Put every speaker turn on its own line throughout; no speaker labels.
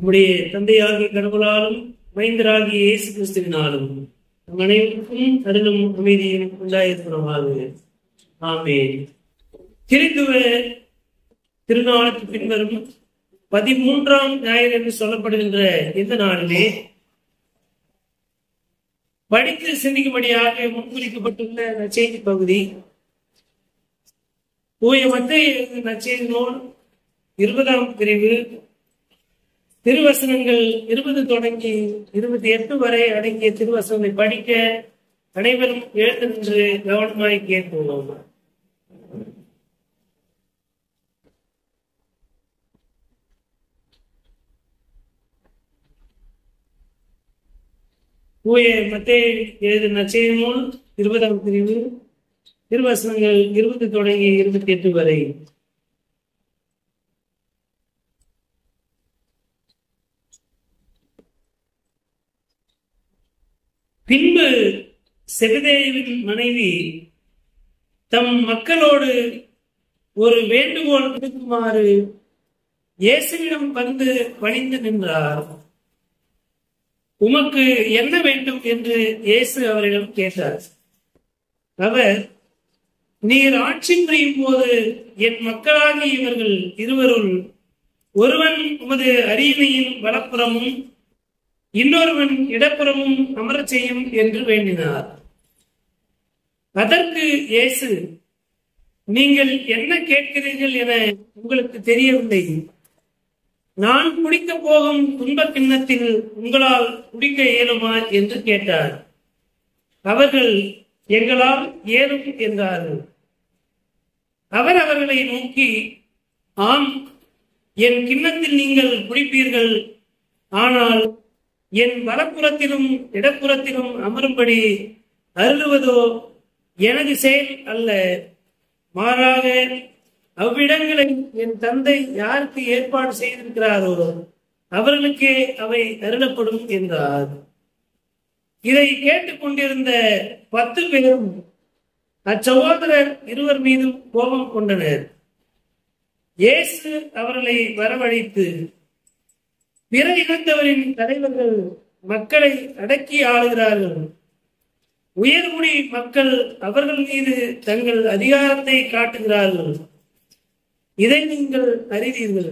நம்முடைய தந்தையாகிய கடவுளாலும் மைந்தராகிய இயேசு கிறிஸ்துவினாலும் நம் அனைவருக்கும் அருளும் அமைதியும் உண்டாயிருக்கிறமாக ஆமென் கிறித்துவ திருநாளுக்கு பின்வரும் பதிமூன்றாம் ஞாயிறு என்று சொல்லப்படுகின்ற இந்த நாளிலே படித்து சிந்திக்கும்படியாக முன்குறிக்கப்பட்டுள்ள நச்செய்தி பகுதி தூய மத்திய நச்செய்தி நூல் இருபதாம் பிரிவு திருவசனங்கள் இருபது தொடங்கி இருபத்தி எட்டு வரை அடங்கிய திருவசனங்களை படிக்க அனைவரும் எழுந்து நின்று கவனமாய் கேட்போம் தூய மத்திய எழுதின நச்செய்தி நூல் இருபதாம் பிரிவு திருவசனங்கள் இருபது தொடங்கி இருபத்தி எட்டு வரை பின்பு செபதேவின் மனைவி தம் மக்களோடு ஒரு வேண்டுகோள் விடுக்குமாறு இயேசுவிடம் வந்து பணிந்து நின்றார் உமக்கு என்ன வேண்டும் என்று இயேசு அவரிடம் கேட்டார் அவர் நீர் ஆட்சி புரியும் போது என் மக்களாகி இவர்கள் இருவருள் ஒருவன் உமது அரியணையின் வலப்புறமும் இன்னொருவன் இடப்புறமும் அமரச் செய்யும் என்று வேண்டினார் அதற்கு இயேசு நீங்கள் என்ன கேட்கிறீர்கள் என உங்களுக்கு தெரியவில்லை நான் குடிக்க போகும் துன்ப கிண்ணத்தில் உங்களால் குடிக்க இயலுமா என்று கேட்டார் அவர்கள் எங்களால் இயலும் என்றார்கள் அவர் அவர்களை நோக்கி ஆம் என் கிண்ணத்தில் நீங்கள் குடிப்பீர்கள் ஆனால் என் வலப்புறத்திலும் இடப்புறத்திலும் அமரும்படி அருளுவதோ எனது செயல் அல்ல மாறாக அவ்விடங்களை என் தந்தை யாருக்கு ஏற்பாடு செய்திருக்கிறாரோ அவர்களுக்கே அவை அருளப்படும் என்றார் இதை கேட்டுக்கொண்டிருந்த பத்து பேரும் அச்சகோதரர் இருவர் மீதும் கோபம் கொண்டனர் இயேசு அவர்களை வரவழைத்து பிற இனத்தவரின் தலைவர்கள் மக்களை அடக்கி ஆளுகிறார்கள் உயர்குடி மக்கள் அவர்கள் மீது தங்கள் அதிகாரத்தை காட்டுகிறார்கள் இதை நீங்கள் அறிவீர்கள்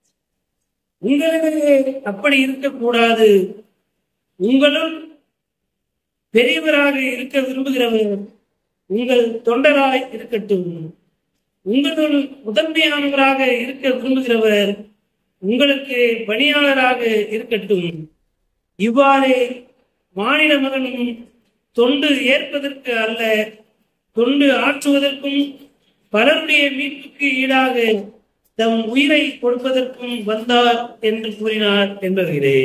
உங்களிடையே அப்படி இருக்கக்கூடாது உங்களுள் பெரியவராக இருக்க விரும்புகிறவர் உங்கள் தொண்டராய் இருக்கட்டும் உங்களுள் முதன்மையானவராக இருக்க விரும்புகிறவர் உங்களுக்கு பணியாளராக இருக்கட்டும் இவ்வாறே மாநில மகனும் தொண்டு ஏற்பதற்கு அல்ல தொண்டு ஆற்றுவதற்கும் பலருடைய மீட்புக்கு ஈடாக தம் உயிரை கொடுப்பதற்கும் வந்தார் என்று கூறினார் என்பவர்களே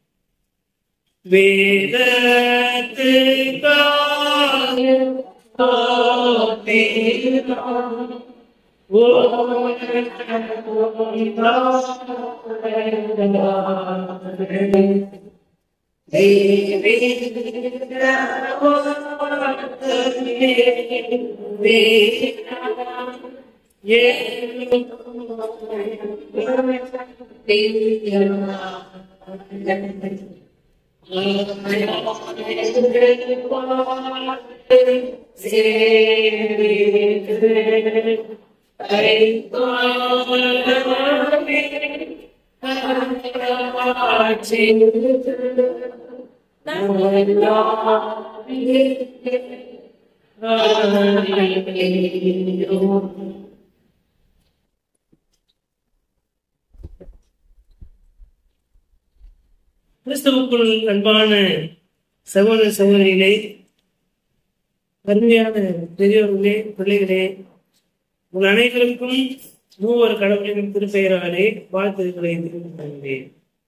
கிறிஸ்துவுக்குள் அன்பான சகோதர சகோதரிகளே அருமையான பெரியோர்களே பிள்ளைகளே உங்கள் அனைவருக்கும் மூவர் கடவுளின் திருப்பெயராலே வாழ்த்துக்களை தெரிவித்துள்ளேன்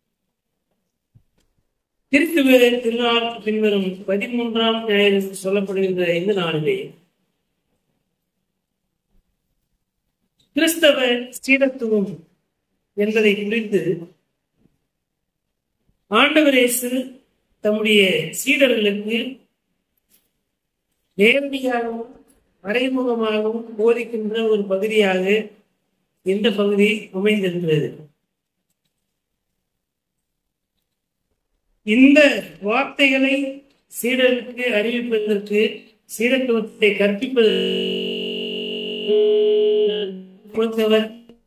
கிறிஸ்துவ திருநாள் பின்வரும் பதிமூன்றாம் ஞாயிறு சொல்லப்படுகின்ற இந்த நாளிலே கிறிஸ்தவ ஸ்ரீரத்துவம் என்பதை குறித்து ஆண்டவர் இயேசு தம்முடைய சீடர்களுக்கு நேரடியாகவும் மறைமுகமாகவும் போதிக்கின்ற ஒரு பகுதியாக இந்த பகுதி அமைந்திருக்கிறது இந்த வார்த்தைகளை சீடருக்கு அறிவிப்பதற்கு சீடத்துவத்தை கற்பிப்பது கொடுத்தவர்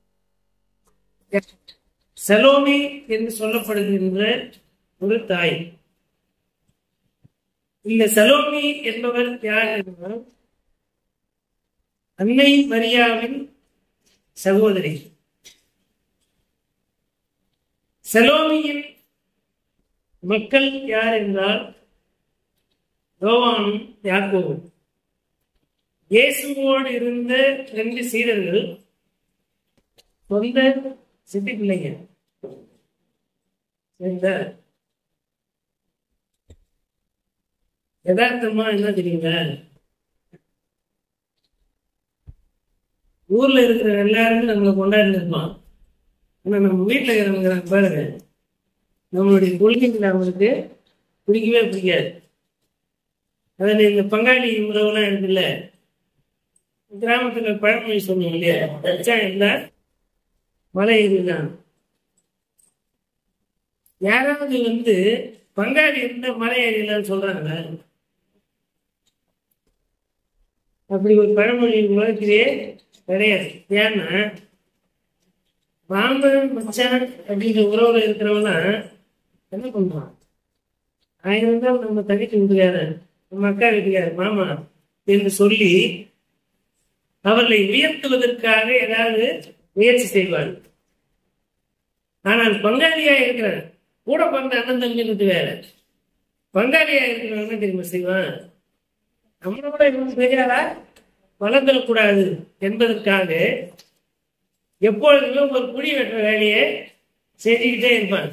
செலோமி என்று சொல்லப்படுகின்ற ஒரு தாய் இந்த செலோமி என்பவர் யார் என்றால் அன்னை மரியாவின் சகோதரி செலோமியின் மக்கள் யார் என்றால் யோவானும் யாக்கோவும் இயேசுவோடு இருந்த ரெண்டு சீடர்கள் சொந்த சித்தி பிள்ளைங்க சரிங்களா யதார்த்தமா என்ன தெரியுங்களா ஊர்ல இருக்கிற எல்லாருமே நம்மளை கொண்டாடி இருப்பான் ஆனா நம்ம வீட்டுல இருக்கிறவங்க பாருங்க நம்மளுடைய கொள்கைகள் அவங்களுக்கு பிடிக்கவே பிடிக்காது அதில் இந்த பங்காளி உறவுலாம் இருக்குல்ல கிராமத்துல பழமொழி சொல்லுவோம் இல்லையா வச்சா இல்லை மலை இதுதான் யாராவது வந்து பங்காளி இருந்த மலை ஏறிடலாம்னு சொல்றாங்க அப்படி ஒரு பழமொழி உலகத்திலே கிடையாது ஏன்னா மாமன் மச்சான் அப்படிங்கிற உறவுல இருக்கிறவனா என்ன பண்றான் ஆயிரம் தான் நம்ம தனிக்கு விட்டுக்காரு நம்ம அக்கா வீட்டுக்காரு மாமா என்று சொல்லி அவர்களை உயர்த்துவதற்காக ஏதாவது முயற்சி செய்வார் ஆனால் பங்காளியா இருக்கிற கூட பிறந்த அண்ணன் தம்பின்றது வேற பங்காளியா இருக்கிறவன் என்ன தெரியுமா செய்வான் நம்மளோட இவன் பெரியாரா வளர்ந்துடக்கூடாது என்பதற்காக எப்பொழுதுமே ஒரு குடி வெட்டுற வேலையை செஞ்சுக்கிட்டே இருப்பான்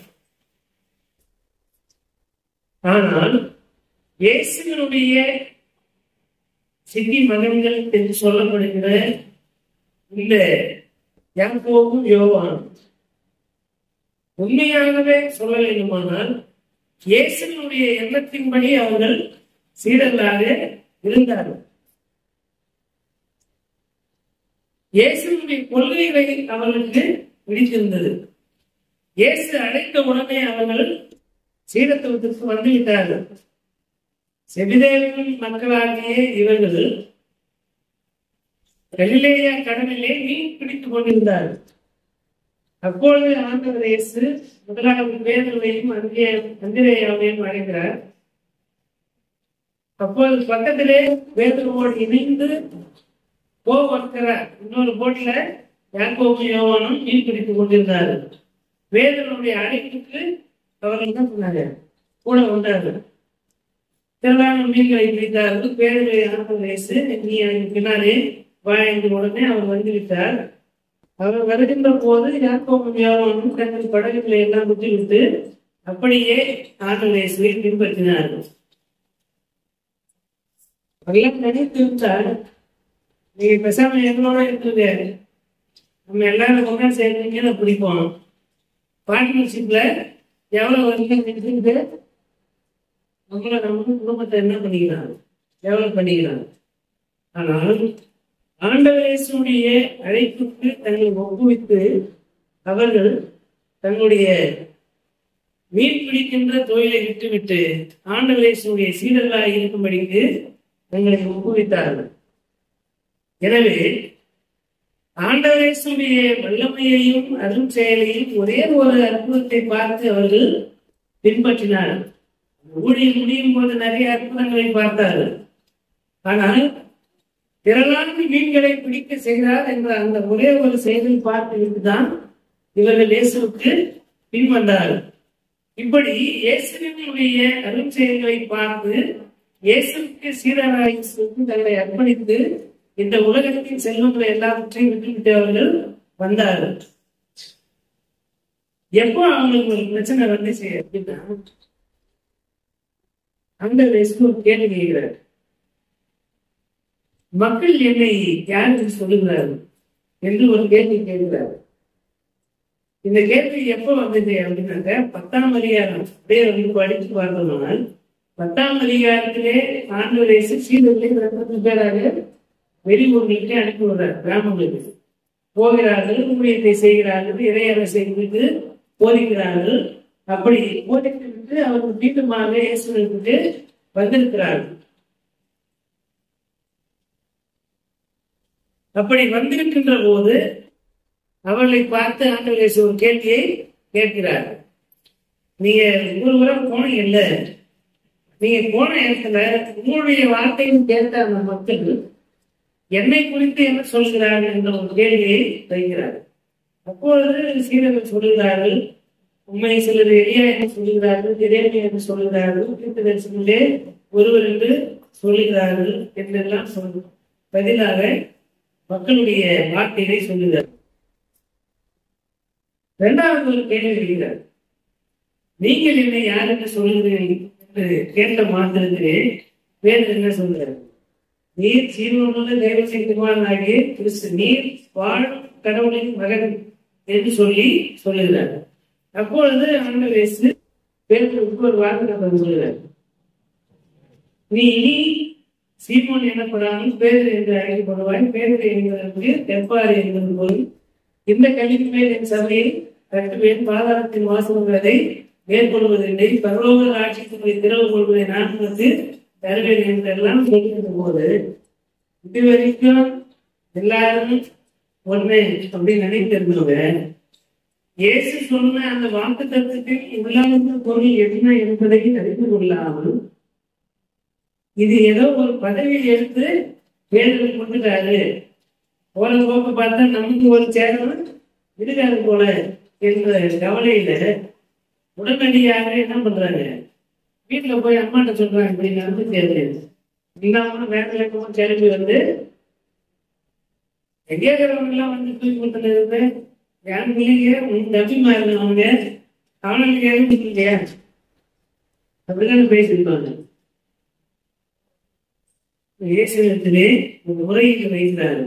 ஆனால் இயேசுவினுடைய சித்தி மகன்கள் என்று சொல்லப்படுகிற இந்த யாக்கோவும் யோவான் உண்மையாகவே சொல்ல வேண்டுமானால் இயேசுவினுடைய எண்ணத்தின்படி அவர்கள் சீடர்களாக இருந்தார்கள் இயேசுவினுடைய கொள்கைகளை அவர்களுக்கு பிடித்திருந்தது இயேசு அழைத்த உடனே அவர்கள் சீடத்துவத்திற்கு வந்துவிட்டார்கள் செபிதேவின் மக்களாகிய இவர்கள் கலிலேயா கடலிலே மீன் பிடித்துக் கொண்டிருந்தார்கள் அப்பொழுது ஆண்டவர் இயேசு முதலாவது பேதர்களையும் அங்கே அந்திரேயாவையும் அழைக்கிறார் அப்போது பக்கத்திலே வேதரோடு இணைந்து போ வருகிறார் இன்னொரு போட்ல யாக்கோபு யோவானும் மீன் பிடித்துக் கொண்டிருந்தார்கள் வேதனுடைய அழைப்புக்கு அவர்கள் என்ன பண்ணாங்க கூட வந்தார்கள் திரளான மீன்களை பிடித்தார்கள் பேரவை ஆண்டவர் இயேசு நீ எனக்கு பின்னாலே வா என்று உடனே அவர் வந்துவிட்டார் அவர் வருகின்ற போது யாக்கோபும் யோவானும் தங்கள் படகுகளை எல்லாம் விட்டுவிட்டு அப்படியே ஆண்டவர் இயேசுவை பின்பற்றினார்கள் எல்லாம் நினைத்து விட்டால் நீங்க பேசாம எங்களோட இருக்குது நம்ம எல்லாரும் ஒன்றா சேர்ந்தீங்கன்னு பிடிப்போம் பார்ட்னர்ஷிப்ல எவ்வளவு வரைக்கும் நினைச்சுக்கிட்டு நம்மள நம்ம குடும்பத்தை என்ன பண்ணிக்கிறாங்க டெவலப் பண்ணிக்கிறாங்க ஆனால் ஆண்டவரேசுடைய அழைப்புக்கு தங்களை ஒப்புவித்து அவர்கள் தன்னுடைய மீன் பிடிக்கின்ற தொழிலை விட்டுவிட்டு ஆண்டவரேசுடைய சீடர்களாக இருக்கும்படிக்கு தங்களை ஒப்புவித்தார்கள் எனவே ஆண்டவரேசுடைய வல்லமையையும் அருள் செயலையும் ஒரே ஒரு அற்புதத்தை பார்த்து அவர்கள் பின்பற்றினார்கள் ஊழியம் முடியும் போது நிறைய அற்புதங்களை பார்த்தார்கள் ஆனால் திரளான மீன்களை பிடிக்க செய்கிறார் என்ற அந்த ஒரே ஒரு செயலை பார்த்துவிட்டு தான் இவர்கள் இயேசுவுக்கு பின்வந்தார்கள் இப்படி இயேசுவினுடைய அருள் செயல்களை பார்த்து இயேசுக்கு சீரராய் தங்களை அர்ப்பணித்து இந்த உலகத்தின் செல்வங்களை எல்லாவற்றையும் விட்டுவிட்டு அவர்கள் வந்தார்கள் எப்போ அவங்களுக்கு ஒரு பிரச்சனை வந்து செய்ய அப்படின்னா அந்த ஒரு கேள்வி கேட்கிறார் மக்கள் என்னை யாருக்கு சொல்லுகிறார்கள் என்று ஒரு கேள்வி கேட்கிறார் இந்த கேள்வி எப்போ வந்தது அப்படின்னாக்க பத்தாம் அதிகாரம் அப்படியே வந்து படித்து பார்த்தோம்னால் பத்தாம் அதிகாரத்திலே ஆண்டு சீதர்களே பத்து பேராக வெளியூர்களுக்கு அனுப்பி விடுறார் கிராமங்களுக்கு போகிறார்கள் ஊழியத்தை செய்கிறார்கள் இறையறை செய்து போதிக்கிறார்கள் அப்படி போதித்து விட்டு அவர்கள் மீண்டுமாக இயேசுவை விட்டு வந்திருக்கிறார்கள் அப்படி வந்திருக்கின்ற போது அவர்களை பார்த்து ஆண்டவர் இயேசு ஒரு கேள்வியை கேட்கிறார் நீங்க ஒரு உரம் போனீங்கல்ல நீங்க போன இடத்துல உங்களுடைய வார்த்தையும் கேட்ட அந்த மக்கள் என்னை குறித்து என்ன சொல்கிறார்கள் என்ற ஒரு கேள்வியை வைக்கிறார் அப்பொழுது சீரர்கள் சொல்கிறார்கள் உண்மை சிலர் எளியா என்று சொல்கிறார்கள் திரேமி என்று சொல்கிறார்கள் தீர்க்கதரிசனிலே ஒருவர் என்று சொல்லுகிறார்கள் என்றெல்லாம் சொல் பதிலாக மக்களுடைய வார்த்தையை சொல்லுகிறார் இரண்டாவது ஒரு கேள்வி எழுகிறார் நீங்கள் என்னை யார் என்று சொல்லுகிறீர்கள் என்று கேட்ட மாத்திரத்திலே வேறு என்ன சொல்கிறார் நீர் சீர்வனுள்ள தேவசின் குமாரனாகிய கிறிஸ்து நீர் வாழ் கடவுளின் மகன் என்று சொல்லி சொல்லுகிறார் அப்பொழுது ஆண்டவர் இயேசு பேருக்கு ஒரு வார்த்தை சொல்லுகிறார் நீ இனி சீமோன் எனப்படாமல் பேர் என்று அழைக்கப்படுவாய் பேர் என்பதற்கு தெப்பாறு என்பது போல் இந்த கல்விக்கு மேல் என் சபையை கட்டுவேன் பாதாளத்தின் வாசகங்களை மேற்கொள்வதில்லை பரலோக ஆட்சிக்கு திறவு கொள்வதை நான் வந்து தருவேன் என்றெல்லாம் சொல்லியிருந்த போது இதுவரைக்கும் எல்லாரும் ஒண்ணு அப்படின்னு நினைத்திருந்தவங்க இயேசு சொன்ன அந்த வாக்கு தத்துவத்தில் உள்ளார்ந்த பொருள் என்ன என்பதை அறிந்து கொள்ளாமல் இது ஏதோ ஒரு பதவியை எடுத்து வேதனை கொண்டுட்டாரு போற போக்கு பார்த்தா நமக்கு ஒரு சேரம் இருக்காது போல என்ற கவலையில உடனடியாக என்ன பண்றாங்க வீட்டுல போய் அம்மாட்ட சொல்றாங்க இப்படி நடந்து தேர்தல் இல்லாம வேற இலக்கமும் கிளம்பி வந்து எங்கேயாக்கிறவங்க எல்லாம் வந்து தூக்கி கொடுத்தது யாரும் இல்லைங்க உன் தம்பி மாதிரி அவங்க அவனுக்கு எதுவும் இல்லையா அப்படிதானே பேசியிருப்பாங்க இயேசுவிடத்திலே ஒரு முறையில் வைக்கிறார்கள்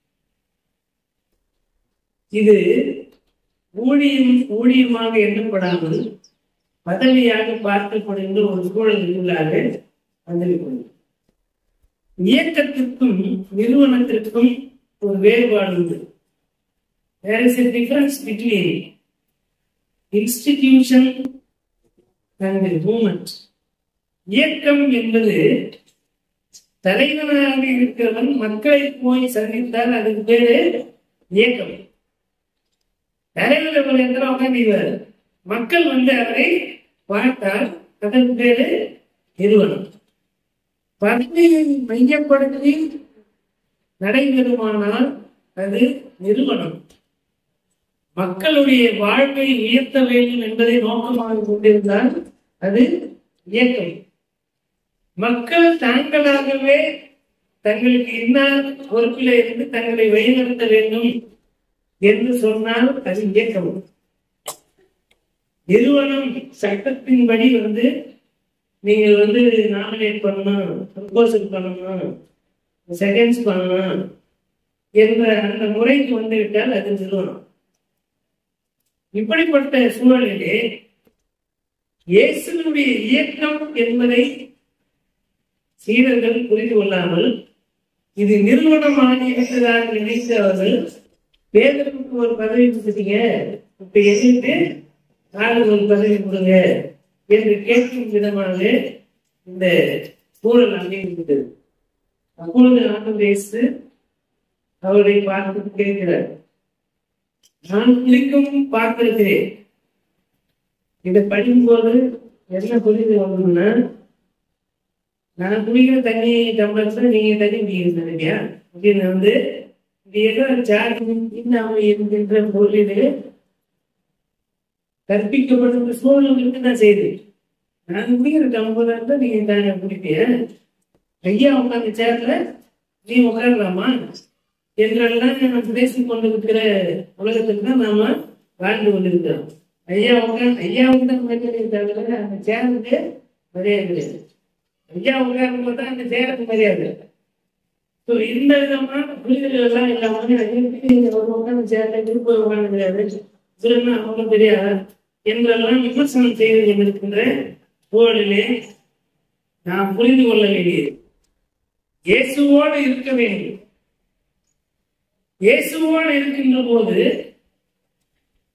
இது ஊழியம் ஊழியமாக எண்ணப்படாமல் பதவியாக பார்க்கப்படுகின்ற ஒரு சூழலுக்குள்ளாக வந்திருக்கிறது இயக்கத்திற்கும் நிறுவனத்திற்கும் ஒரு வேறுபாடு உண்டு There is a difference between institution and the movement. இயக்கம் என்பது தலைவனாக இருக்கிறவன் மக்களை போய் சந்தித்தால் அதுக்கு பேரு இயக்கம் தலைவர் என்ற உட்காந்து மக்கள் வந்து அவரை பார்த்தால் அதற்கு பேரு நிறுவனம் பதவியை மையப்படுத்தி நடைபெறுமானால் அது நிறுவனம் மக்களுடைய வாழ்வை உயர்த்த வேண்டும் என்பதை நோக்கமாக கொண்டிருந்தால் அது இயக்கம் மக்கள் தாங்களாகவே தங்களுக்கு இன்னார் பொறுப்பில் இருந்து தங்களை வழிநடத்த வேண்டும் என்று சொன்னால் அது இயக்கம் நிறுவனம் சட்டத்தின்படி வந்து நீங்கள் வந்து நாமினேட் பண்ணணும் ப்ரப்போசல் பண்ணணும் செகண்ட்ஸ் பண்ணணும் என்ற அந்த முறைக்கு வந்து விட்டால் அது நிறுவனம் இப்படிப்பட்ட சூழலிலே இயேசுனுடைய இயக்கம் என்பதை சீடர்கள் புரிந்து கொள்ளாமல் இது நிறுவனமாக இருக்கிறதாக நினைத்து அவர்கள் பேதருக்கு ஒரு பதவி கொடுத்தீங்க இப்ப எதிர்த்து நாளுக்கு ஒரு பதவி கொடுங்க என்று கேட்கும் விதமாக இந்த சூழல் அமைந்திருக்கிறது அப்பொழுது ஆண்டு இயேசு அவரை பார்த்து கேட்கிறார் நான் குறிக்கும் பார்த்திருக்கிறேன் இதை படிக்கும்போது என்ன புரிந்து கொள்ளணும்னா நான் குடிக்கிற தண்ணி டம்ளர்ஸ் நீங்க தண்ணி குடிக்கிறது இல்லையா அப்படின்னு வந்து இது ஏதோ சார்ஜ் இல்லாமல் இருக்கின்ற பொருளிலே கற்பிக்கப்பட்ட சூழல் இருக்குதான் செய்யுது நான் குடிக்கிற டம்ளர் இருந்தா நீங்க தானே குடிப்பிய ஐயா உட்காந்து சேர்ல நீ உட்காரலாமா என்றெல்லாம் நம்ம பேசிக் கொண்டிருக்கிற உலகத்துக்கு தான் நாம வாழ்ந்து கொண்டிருக்கிறோம் ஐயா உட்காந்து ஐயாவுக்கு தான் மரியாதை தவிர அந்த சேருக்கு மரியாதை கிடையாது ஐயா உட்காரும் போது தான் அந்த சேருக்கு மரியாதை ஸோ இந்த விதமான புரிதல்கள் எல்லாம் இல்லாம ஐயா ஒரு உட்காந்து சேர்ல திருப்பி உட்காந்து கிடையாது இதுன்னா அவங்களும் தெரியாதா என்றெல்லாம் விமர்சனம் செய்து கொண்டிருக்கின்ற சூழலிலே நாம் புரிந்து கொள்ள வேண்டியது இயேசுவோடு இருக்க வேண்டும் இயேசுவோடு இருக்கின்ற போது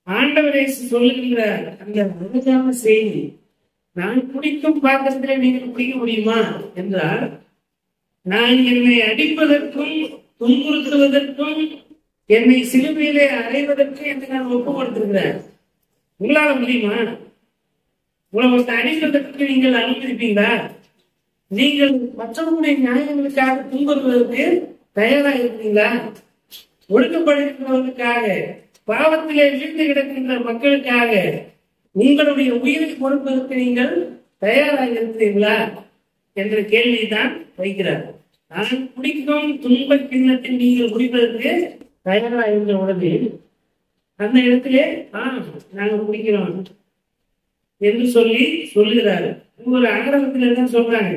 ஆண்டவரை சொல்லுகின்ற அந்த அழகான செய்தி நான் குடிக்கும் பாத்திரத்திலே நீங்கள் குடிக்க முடியுமா என்றால் நான் என்னை அடிப்பதற்கும் துன்புறுத்துவதற்கும் என்னை சிலுவையிலே அறைவதற்கு என்று நான் ஒப்பு கொடுத்திருக்கிறேன் உங்களால முடியுமா உங்களை ஒருத்தர் அடிப்பதற்கு நீங்கள் அனுமதிப்பீங்களா நீங்கள் மற்றவர்களுடைய நியாயங்களுக்காக துன்புறுவதற்கு தயாரா இருக்கிறீங்களா ஒடுக்கப்படுகின்றவர்களுக்காக பாவத்திலே வீழ்ந்து கிடக்கின்ற மக்களுக்காக உங்களுடைய உயிரை கொடுப்பதற்கு நீங்கள் தயாராக இருக்கிறீர்களா என்ற கேள்வியை தான் வைக்கிறார் நான் குடிக்கும் துன்ப கிண்ணத்தை நீங்கள் குடிப்பதற்கு தயாரா இருந்த உடனே அந்த இடத்திலே ஆ நாங்கள் குடிக்கிறோம் என்று சொல்லி சொல்லுகிறார் ஒரு ஆரம்பத்தில் என்ன சொல்றாங்க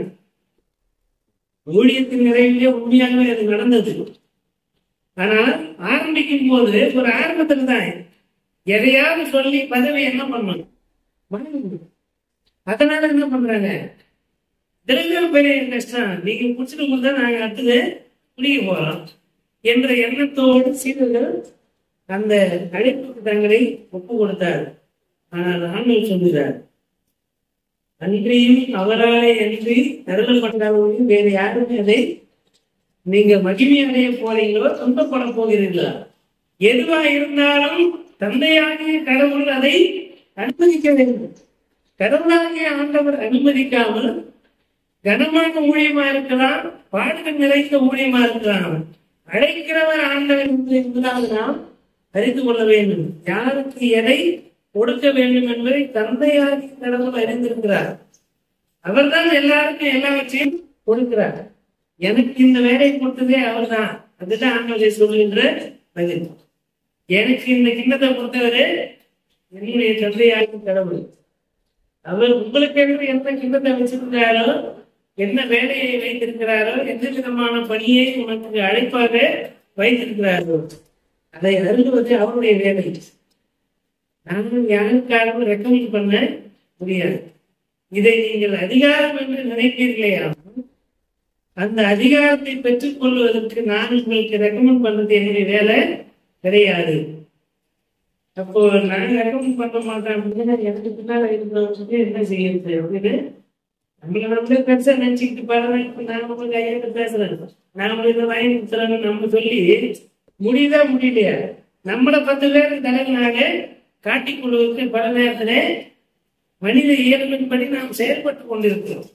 ஊழியத்தின் நிறைவிலே உண்மையாகவே அது நடந்தது ஆனால் ஆரம்பிக்கும் போது ஒரு ஆரம்பத்தில் தான் எதையாவது சொல்லி பதவி என்ன பண்ணணும் மறந்து. அதனால என்ன பண்றாங்க திரும்ப பெரிய கஷ்டம் நீங்க முடிச்சிட்டு போது தான் நாங்க அடுத்தது குடிக்க போறோம் என்ற எண்ணத்தோடு சீடர்கள் அந்த அழைப்புக்கு தங்களை ஒப்பு கொடுத்தார் ஆனால் ஆண்டவர் சொல்கிறார் அன்றியும் அவராலே அன்றி அருளப்பட்டவர்களையும் வேறு யாருமே அதை நீங்க மகிமை அடைய போறீங்களோ துன்பப்பட போகிறீர்களா எதுவா இருந்தாலும் தந்தையாகிய கடவுள் அதை அனுமதிக்க வேண்டும் கடவுளாகிய ஆண்டவர் அனுமதிக்காமல் கனமான ஊழியமா இருக்கலாம் பாடுகள் நிறைந்த ஊழியமா இருக்கலாம் அழைக்கிறவர் ஆண்டவர் என்று என்பதால் நாம் அறிந்து கொள்ள வேண்டும் யாருக்கு எதை கொடுக்க வேண்டும் என்பதை தந்தையாகி கடவுள் அறிந்திருக்கிறார் அவர்தான் எல்லாருக்கும் எல்லாவற்றையும் கொடுக்கிறார் எனக்கு இந்த வேலையை கொடுத்ததே அவர்தான் அதுதான் ஆண்டவரை சொல்கின்ற பதில் எனக்கு இந்த கிண்ணத்தை கொடுத்தவரு என்னுடைய தந்தையாகி கடவுள் அவர் உங்களுக்கு என்று எந்த கிண்ணத்தை வச்சிருக்கிறாரோ என்ன வேலையை வைத்திருக்கிறாரோ எந்த விதமான பணியை உனக்கு அழைப்பாக வைத்திருக்கிறாரோ அதை அருள்வது அவருடைய வேலை நாங்கள் யாருக்காகவும் ரெக்கமெண்ட் பண்ண முடியாது இதை நீங்கள் அதிகாரம் என்று நினைப்பீர்களே அந்த அதிகாரத்தை பெற்றுக் கொள்வதற்கு நான் உங்களுக்கு ரெக்கமெண்ட் பண்றது என்னுடைய வேலை கிடையாது அப்போ நான் ரெக்கமெண்ட் பண்ண மாட்டேன் அப்படின்னா எனக்கு பின்னால இருக்கிறவங்களுக்கு என்ன செய்யறது அப்படின்னு நம்மள நம்மளே பெருசா நினைச்சுக்கிட்டு பாருங்க இப்ப நான் உங்களுக்கு ஐயா பேசுறேன் நாம இதை வாங்கி கொடுத்துறேன்னு நம்ம சொல்லி முடியுதா முடியலையா நம்மள பத்து பேர் தலைவனாக காட்டிக் கொள்வதற்கு பல நேரத்திலே மனித இயல்பின்படி நாம் செயல்பட்டு கொண்டிருக்கிறோம்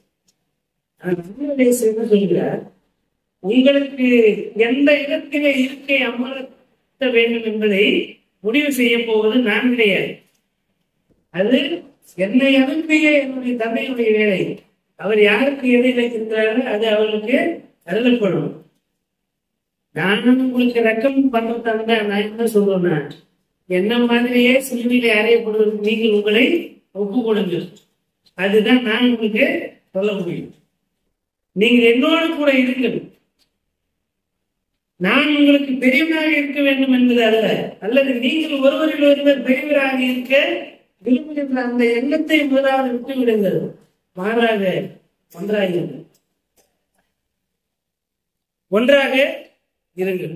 என்ன சொல்கிறார் உங்களுக்கு எந்த இடத்திலே இருக்கை அமர்த்த வேண்டும் என்பதை முடிவு செய்ய போவது நான் கிடையாது அது என்னை அனுப்பிய என்னுடைய தந்தையுடைய வேலை அவர் யாருக்கு எதை வைத்திருக்கிறாரோ அது அவர்களுக்கு அருளப்படும் நான் உங்களுக்கு ரக்கம் பண்றதா நான் என்ன சொல்றேன்னா என்ன மாதிரியே சிலுவையிலே அறையப்படுவதற்கு நீங்கள் உங்களை ஒப்பு கொடுங்கள் அதுதான் நான் உங்களுக்கு சொல்ல முடியும் நீங்கள் என்னோடு கூட இருங்கள் நான் உங்களுக்கு பெரியவராக இருக்க வேண்டும் என்பது அல்ல அல்லது நீங்கள் ஒருவரில் ஒருவர் பெரியவராக இருக்க விரும்புகின்ற அந்த எண்ணத்தை முதலாவது விட்டு விடுங்கள் மாறாக ஒன்றாக இருங்கள் ஒன்றாக இருங்கள்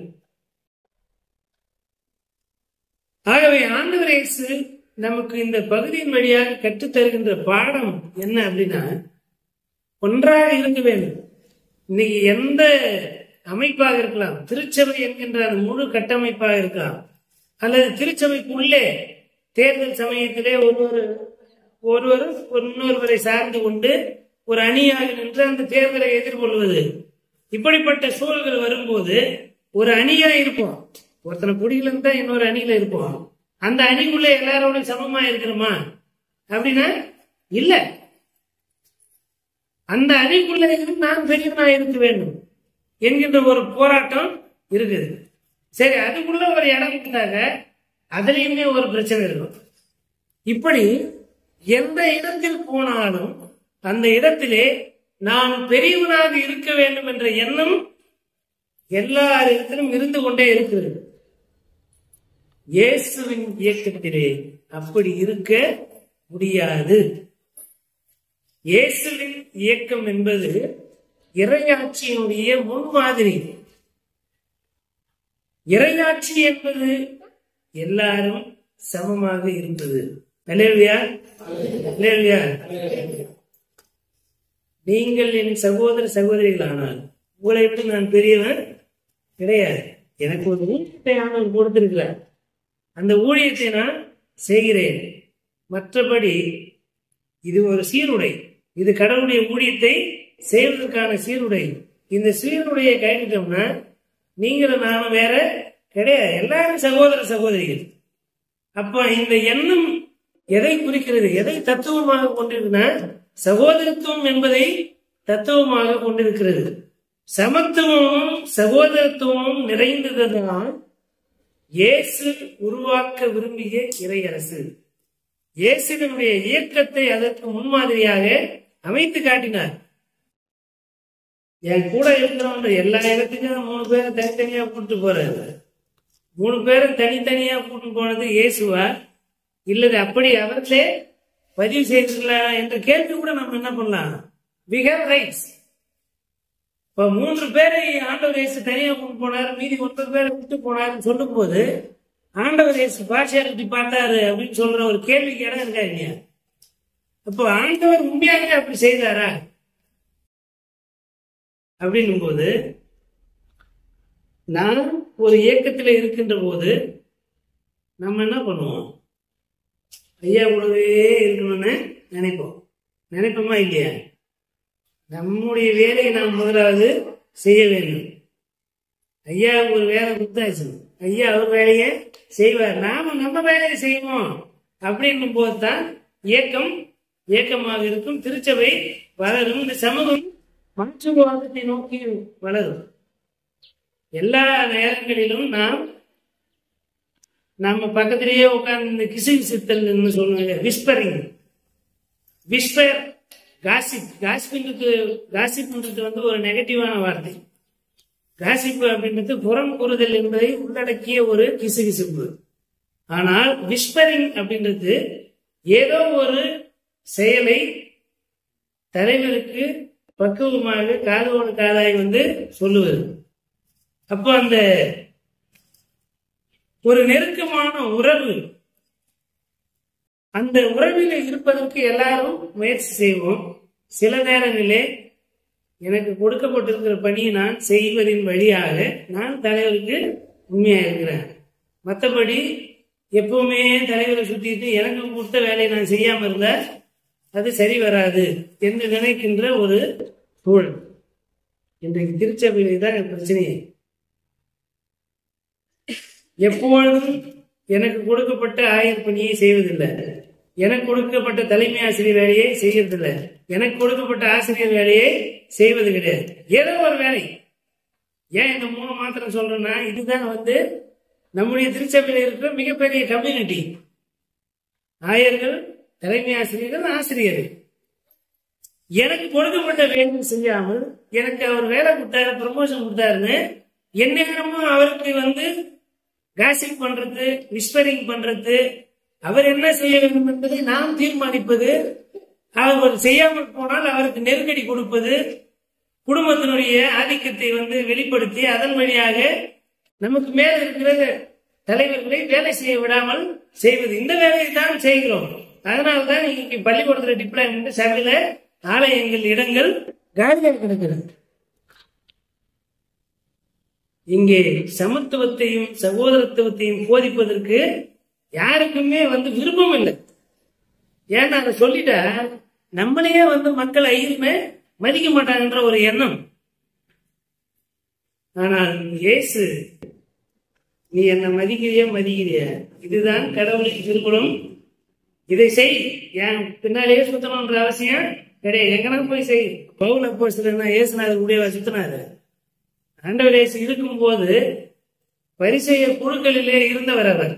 ஆகவே ஆண்டவர் இயேசு நமக்கு இந்த பகுதியின் வழியாக கற்றுத் தருகின்ற பாடம் என்ன அப்படின்னா ஒன்றாக இருக்க வேண்டும் இன்னைக்கு எந்த அமைப்பாக இருக்கலாம் திருச்சபை என்கின்ற அந்த முழு கட்டமைப்பாக இருக்கலாம் அல்லது திருச்சபைக்குள்ளே தேர்தல் சமயத்திலே ஒருவர் ஒருவர் இன்னொருவரை சார்ந்து கொண்டு ஒரு அணியாக நின்று அந்த தேர்தலை எதிர்கொள்வது இப்படிப்பட்ட சூழல்கள் வரும்போது ஒரு அணியா இருப்போம் ஒருத்தனை குடியில இருந்தா இன்னொரு அணியில இருப்போம் அந்த அணிக்குள்ள எல்லாரோட சமமா இருக்கிறோமா அப்படின்னா இல்ல அந்த அணிக்குள்ள இருந்து நான் பெரியவனா இருக்க வேண்டும் என்கின்ற ஒரு போராட்டம் இருக்குது சரி அதுக்குள்ள ஒரு இடம் கொடுத்தாங்க அதுலயுமே ஒரு பிரச்சனை இருக்கும் இப்படி எந்த இடத்தில் போனாலும் அந்த இடத்திலே நான் பெரியவனாக இருக்க வேண்டும் என்ற எண்ணம் எல்லாரிடத்திலும் இருந்து கொண்டே இருக்கிறது இயேசுவின் இயக்கத்திலே அப்படி இருக்க முடியாது இயேசுவின் இயக்கம் என்பது இறையாட்சியினுடைய முன்மாதிரி இறையாட்சி என்பது எல்லாரும் சமமாக இருந்தது அல்லேலுயா அல்லேலுயா நீங்கள் என் சகோதர சகோதரிகளானால் உங்களை விட்டு நான் பெரியவன் கிடையாது எனக்கு ஒரு ஊழியத்தை ஆண்டவர் கொடுத்திருக்கிறார் அந்த ஊழியத்தை நான் செய்கிறேன் மற்றபடி இது ஒரு சீருடை இது கடவுளுடைய ஊழியத்தை செய்வதற்கான சீருடை இந்த சீருடையை கைவிட்டோம்னா நீங்களும் நானும் வேற கிடையாது எல்லாரும் சகோதர சகோதரிகள் அப்ப இந்த எண்ணம் எதை குறிக்கிறது எதை தத்துவமாக கொண்டிருக்குன்னா சகோதரத்துவம் என்பதை தத்துவமாக கொண்டிருக்கிறது சமத்துவமும் சகோதரத்துவமும் நிறைந்ததுதான் இயேசு உருவாக்க விரும்பிய இறையரசு இயேசுவினுடைய இயக்கத்தை அதற்கு முன்மாதிரியாக அமைத்து காட்டினார் என் கூட இருக்கிறவங்க எல்லா இடத்துக்கும் மூணு பேரை தனித்தனியா கூட்டு போறாரு மூணு பேரும் தனித்தனியா கூட்டு போனது இயேசுவா இல்லது அப்படி அவர்களே பதிவு செய்திருக்கலாம் என்ற கேள்வி கூட நம்ம என்ன பண்ணலாம் வி ஹேவ் ரைட்ஸ் இப்ப மூன்று பேரை ஆண்டவர் இயேசு தனியா கூட்டு போனார் மீதி ஒன்பது பேரை விட்டு போனாருன்னு சொல்லும் போது ஆண்டவர் இயேசு பாஷையாட்டி பார்த்தாரு அப்படின்னு சொல்ற ஒரு கேள்விக்கு இடம் இருக்காங்க அப்போ ஆண்டவர் உண்மையாக அப்படி செய்தாரா அப்படின்னும் போது நான் ஒரு இயக்கத்தில் இருக்கின்ற போது நம்ம என்ன பண்ணுவோம் ஐயா கூடவே இருக்கணும்னு நினைப்போம் நினைப்போமா இல்லையா நம்முடைய வேலையை நாம் முதலாவது செய்ய வேண்டும் ஐயா ஒரு வேலை கொடுத்தாச்சு ஐயா அவர் வேலையை செய்வார் நாம நம்ம வேலையை செய்வோம் அப்படின்னும் போது தான் இயக்கம் இயக்கமாக இருக்கும் திருச்சபை வளரும் இந்த சமூகம் மாற்றுவாதத்தை நோக்கி வளரும் எல்லா நேரங்களிலும் நாம் நம்ம பக்கத்திலேயே உட்கார்ந்து இந்த கிசு கிசுத்தல் சொல்லுவாங்க விஸ்பரிங் விஸ்பர் காசிப் காசிப்புக்கு காசிப்ன்றது வந்து ஒரு நெகட்டிவான வார்த்தை காசிப்பு அப்படின்றது புறம் கூறுதல் என்பதை உள்ளடக்கிய ஒரு கிசுகிசுப்பு ஆனால் விஸ்பரிங் அப்படின்றது ஏதோ ஒரு செயலை தலைவருக்கு பக்குவமாக காதோடு காதாய் வந்து சொல்லுவது அப்போ அந்த ஒரு நெருக்கமான உறவு அந்த உறவில் இருப்பதற்கு எல்லாரும் முயற்சி செய்வோம் சில நேரங்களிலே எனக்கு கொடுக்கப்பட்டிருக்கிற பணியை நான் செய்வதின் வழியாக நான் தலைவருக்கு உண்மையாக இருக்கிறேன் மற்றபடி எப்பவுமே தலைவரை சுத்திட்டு எனக்கு கொடுத்த வேலையை நான் செய்யாம இருந்தா அது சரி வராது என்று நினைக்கின்ற ஒரு சூழல் இன்றைக்கு திருச்சபையிலே தான் பிரச்சனையே எப்பொழுதும் எனக்கு கொடுக்கப்பட்ட ஆயர் பணியை செய்வதில்லை எனக்கு கொடுக்கப்பட்ட தலைமை ஆசிரியர் வேலையை செய்யறதில்லை எனக்கு கொடுக்கப்பட்ட ஆசிரியர் வேலையை செய்வது கிடையாது ஏதோ ஒரு வேலை ஏன் இந்த மூணு மாத்திரம் சொல்றேன்னா இதுதான் வந்து நம்முடைய திருச்சபையில் இருக்கிற மிகப்பெரிய கம்யூனிட்டி ஆயர்கள் தலைமை ஆசிரியர்கள் ஆசிரியர்கள் எனக்கு கொடுக்கப்பட்ட வேலை செய்யாமல் எனக்கு அவர் வேலை கொடுத்தாரு ப்ரமோஷன் கொடுத்தாருன்னு எந்நேரமும் அவருக்கு வந்து காசிப் பண்றது விஸ்பரிங் பண்றது அவர் என்ன செய்ய வேண்டும் என்பதை நாம் தீர்மானிப்பது அவர் செய்யாமல் போனால் அவருக்கு நெருக்கடி கொடுப்பது குடும்பத்தினுடைய ஆதிக்கத்தை வந்து வெளிப்படுத்தி அதன் வழியாக நமக்கு மேல இருக்கிற தலைவர்களை வேலை செய்ய விடாமல் செய்வது இந்த வேலையை தான் செய்கிறோம் அதனால்தான் இன்னைக்கு பள்ளிக்கூடத்துல டிப்ளாய்மெண்ட் சபையில ஆலயங்கள் இடங்கள் காலியாக கிடக்கிறது இங்கே சமத்துவத்தையும் சகோதரத்துவத்தையும் போதிப்பதற்கு யாருக்குமே வந்து விருப்பம் இல்லை ஏன்னா அதை சொல்லிட்டா நம்மளையே வந்து மக்கள் ஐயுமே மதிக்க மாட்டாங்கன்ற ஒரு எண்ணம் ஆனால் இயேசு நீ என்ன மதிக்கிறிய மதிக்கிறிய இதுதான் கடவுளின் திருக்குறள் இதை செய் ஏன் பின்னாலேயே சுத்தணும்ன்ற அவசியம் கிடையாது எங்கன்னா போய் செய் பவுல் அப்போ இயேசுநாதர் உடையவா சுத்தினாரு ஆண்டவர் இயேசு இருக்கும்போது பரிசெய குழுக்களிலே இருந்தவர் அவர்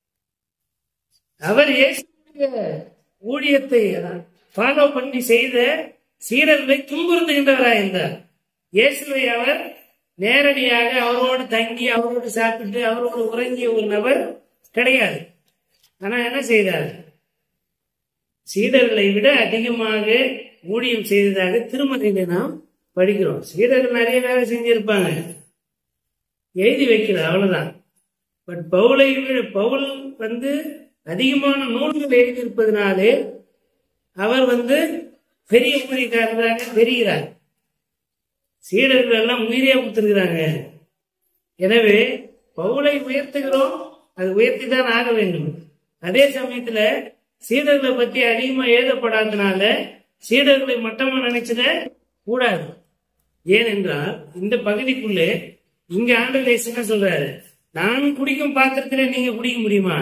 அவர் இயேசுடைய ஊழியத்தை ஃபாலோ பண்ணி செய்த சீடர்களை துன்புறுத்துகின்றவராக இருந்தார் இயேசுவை அவர் நேரடியாக அவரோடு தங்கி அவரோடு சாப்பிட்டு அவரோடு உறங்கிய ஒரு நபர் கிடையாது ஆனா என்ன செய்தார் சீடர்களை விட அதிகமாக ஊழியம் செய்ததாக திருமறையில நாம் படிக்கிறோம் சீடர்கள் நிறைய வேலை செஞ்சிருப்பாங்க எழுதி வைக்கல அவ்வளவுதான் பட் பவுலை விட பவுல் வந்து அதிகமான நூல்கள் எழுதியிருப்பதனாலே அவர் வந்து பெரிய ஊழியக்காரராக தெரிகிறார் சீடர்கள் எல்லாம் உயிரே கொடுத்திருக்கிறாங்க எனவே பவுலை உயர்த்துகிறோம் அது உயர்த்தி தான் ஆக வேண்டும் அதே சமயத்துல சீடர்களை பத்தி அதிகமா எழுதப்படாதனால சீடர்களை மட்டமா நினைச்சிட கூடாது ஏனென்றால் இந்த பகுதிக்குள்ளே இங்க ஆண்டவர் என்ன சொல்றாரு நான் குடிக்கும் பாத்திரத்திலே நீங்க குடிக்க முடியுமா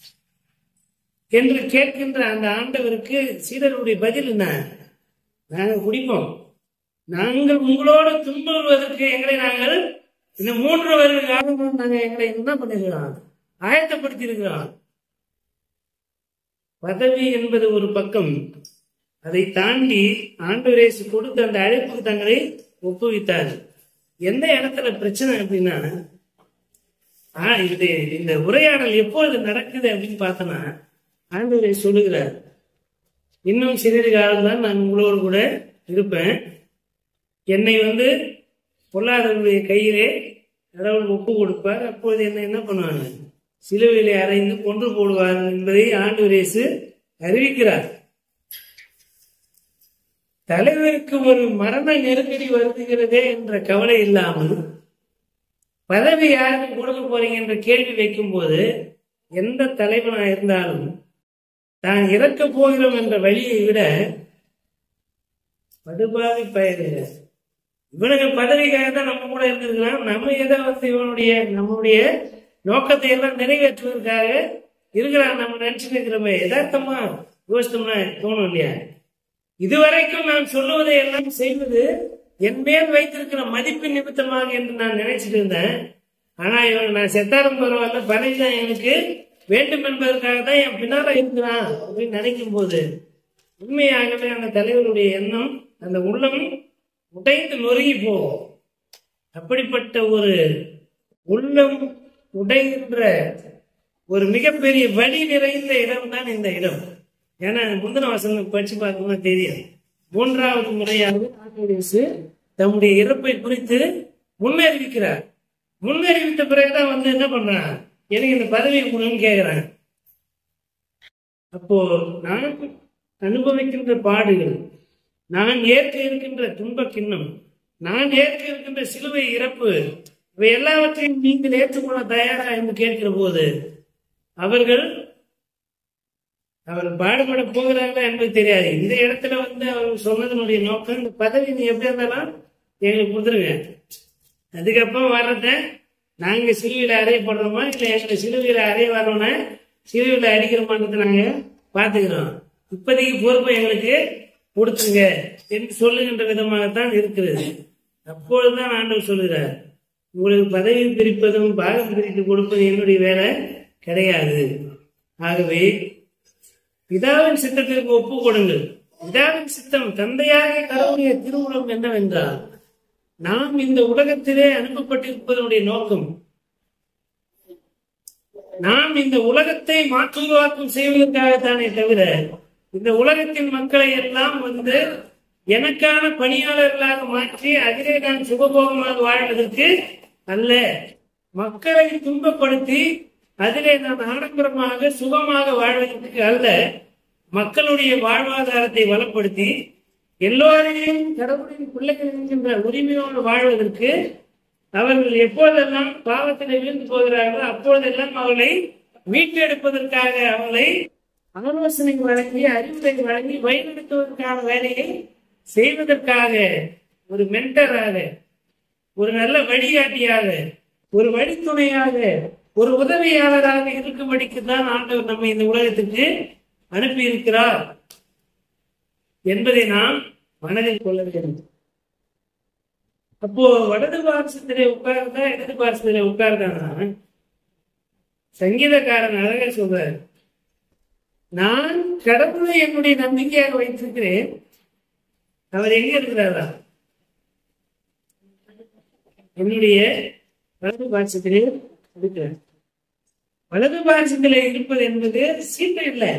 என்று கேட்கின்ற அந்த ஆண்டவருக்கு சீடருடைய பதில் என்ன நாங்க குடிப்போம் நாங்கள் உங்களோடு துன்புறுவதற்கு எங்களை நாங்கள் இந்த மூன்று வருட காலம் நாங்கள் எங்களை என்ன பண்ணிருக்கிறோம் ஆயத்தப்படுத்தி இருக்கிறோம் பதவி என்பது ஒரு பக்கம் அதை தாண்டி ஆண்டவரேசு கொடுத்த அந்த அழைப்புக்கு தங்களை ஒப்புவித்தார் எந்த இடத்துல பிரச்சனை அப்படின்னா ஆ, இது இந்த உரையாடல் எப்பொழுது நடக்குது அப்படின்னு பார்த்தோன்னா ஆண்டவரை சொல்லுகிறார் இன்னும் சிறிது காலம் தான் நான் உங்களோடு கூட இருப்பேன் என்னை வந்து பொல்லாதவர்களுடைய கையிலே கடவுள் ஒப்பு கொடுப்பார் அப்போது என்ன என்ன பண்ணுவாங்க சிலுவையிலே அறைந்து கொன்று போடுவார் என்பதை ஆண்டவரேசு அறிவிக்கிறார் தலைவருக்கு ஒரு மரண நெருக்கடி வருகிறதே என்ற கவலை இல்லாமல் பதவி யாருக்கு கொடுக்க போறீங்க என்ற கேள்வி வைக்கும்போது எந்த தலைவனா இருந்தாலும் தான் இறக்க போகிறோம் என்ற வழியை விட படுபாவி பயிர்கள் இவனுக்கு பதவிக்காக தான் நம்ம கூட இருந்திருக்கலாம் நம்ம ஏதோ வந்து இவனுடைய நம்மளுடைய நோக்கத்தை எல்லாம் நிறைவேற்றுவதற்காக இருக்கிறான் நம்ம நினைச்சுட்டு இருக்கிறோமே யதார்த்தமா யோசித்தோம்னா தோணும் இல்லையா இதுவரைக்கும் நான் சொல்லுவதை எல்லாம் செய்வது என் மேல் வைத்திருக்கிற மதிப்பின் நிமித்தமாக என்று நான் நினைச்சிட்டு இருந்தேன் ஆனா இவன் நான் செத்தாலும் பரவாயில்ல பதவி தான் எனக்கு வேண்டும் என்பதற்காக தான் என் பின்னால இருக்கிறான் அப்படின்னு நினைக்கும் போது உண்மையாகவே அந்த தலைவருடைய எண்ணம் அந்த உள்ளம் உடைந்து நொறுங்கி போகும் அப்படிப்பட்ட ஒரு உள்ளம் உடைகின்ற ஒரு மிகப்பெரிய வழி நிறைந்த இடம் தான் இந்த இடம் ஏன்னா முந்தின வசனம் படிச்சு பார்க்கணும்னா தெரியும் மூன்றாவது முறையாக ஆண்டவரேசு தம்முடைய இறப்பை குறித்து முன்னறிவிக்கிறார் முன்னறிவித்த பிறகுதான் வந்து என்ன பண்றான் எனக்கு இந்த பதவி கொடுன்னு கேட்கிறான் அப்போ நான் அனுபவிக்கின்ற பாடுகள் நான் ஏற்க இருக்கின்ற துன்பக் கிண்ணம் நான் ஏற்க இருக்கின்ற சிலுவை இறப்பு இவை எல்லாவற்றையும் நீங்கள் ஏற்றுக்கொள்ள தயாரா என்று கேட்கிற போது அவர்கள் அவர் பாடுபட போகிறார்களா என்பது தெரியாது இந்த இடத்துல வந்து அவர் சொன்னதனுடைய நோக்கம் இந்த பதவி நீ எப்படி இருந்தாலும் எங்களுக்கு கொடுத்துருங்க அதுக்கப்புறம் வர்றத நாங்க சிலுவையில அறையப்படுறோமா இல்ல எங்களை சிலுவையில அறைய வரோம்னா சிலுவையில அடிக்கிறோமான்றதை நாங்க பாத்துக்கிறோம் இப்போதைக்கு பொறுப்பை எங்களுக்கு கொடுத்துருங்க என்று சொல்லுகின்ற விதமாகத்தான் இருக்கிறது அப்பொழுதுதான் ஆண்டவர் சொல்லுகிறார் உங்களுக்கு பதவி பிரிப்பதும் பாகம் பிரித்து கொடுப்பது என்னுடைய வேலை கிடையாது ஆகவே பிதாவின் சித்தத்திற்கு ஒப்பு கொடுங்கள் பிதாவின் சித்தம் தந்தையாக கடவுளுடைய திருவுளம் என்னவென்றால் நாம் இந்த உலகத்திலே அனுப்பப்பட்டிருப்பதனுடைய நோக்கம் நாம் இந்த உலகத்தை மாற்றுருவாக்கம் செய்வதற்காகத்தானே தவிர இந்த உலகத்தின் மக்களை எல்லாம் வந்து எனக்கான பணியாளர்களாக மாற்றி அதிலே நான் சுகபோகமாக வாழ்வதற்கு அல்ல மக்களை துன்பப்படுத்தி அதிலே நான் ஆடம்பரமாக சுகமாக வாழ்வதற்கு அல்ல மக்களுடைய வாழ்வாதாரத்தை வளப்படுத்தி எல்லோரையும் கடவுளின் பிள்ளைகள் என்கின்ற உரிமையோடு வாழ்வதற்கு அவர்கள் எப்போதெல்லாம் பாவத்தில் விழுந்து போகிறார்களோ அப்பொழுதெல்லாம் அவர்களை மீட்டெடுப்பதற்காக அவர்களை ஆலோசனை வழங்கி அறிவுரை வழங்கி வழிநடத்துவதற்கான வேலையை செய்வதற்காக ஒரு மென்டராக ஒரு நல்ல வழிகாட்டியாக ஒரு வழித்துணையாக ஒரு உதவியாளராக இருக்கும்படிக்கு தான் ஆண்டவர் நம்மை இந்த உலகத்துக்கு அனுப்பி இருக்கிறார் என்பதை நாம் மனதில் கொள்ள வேண்டும் அப்போ வலது பாரசத்திலே உட்கார்ந்தா இடது பாரசத்திலே உட்கார்ந்தானா சங்கீதக்காரன் அழகா சொல்றாரு நான் கடவுளை என்னுடைய நம்பிக்கையாக வைத்திருக்கிறேன் அவர் எங்க இருக்கிறாரா என்னுடைய வலது பாரசத்திலே இருக்கிறார் வலது பாரசத்திலே இருப்பது என்பது சீட்டு இல்லை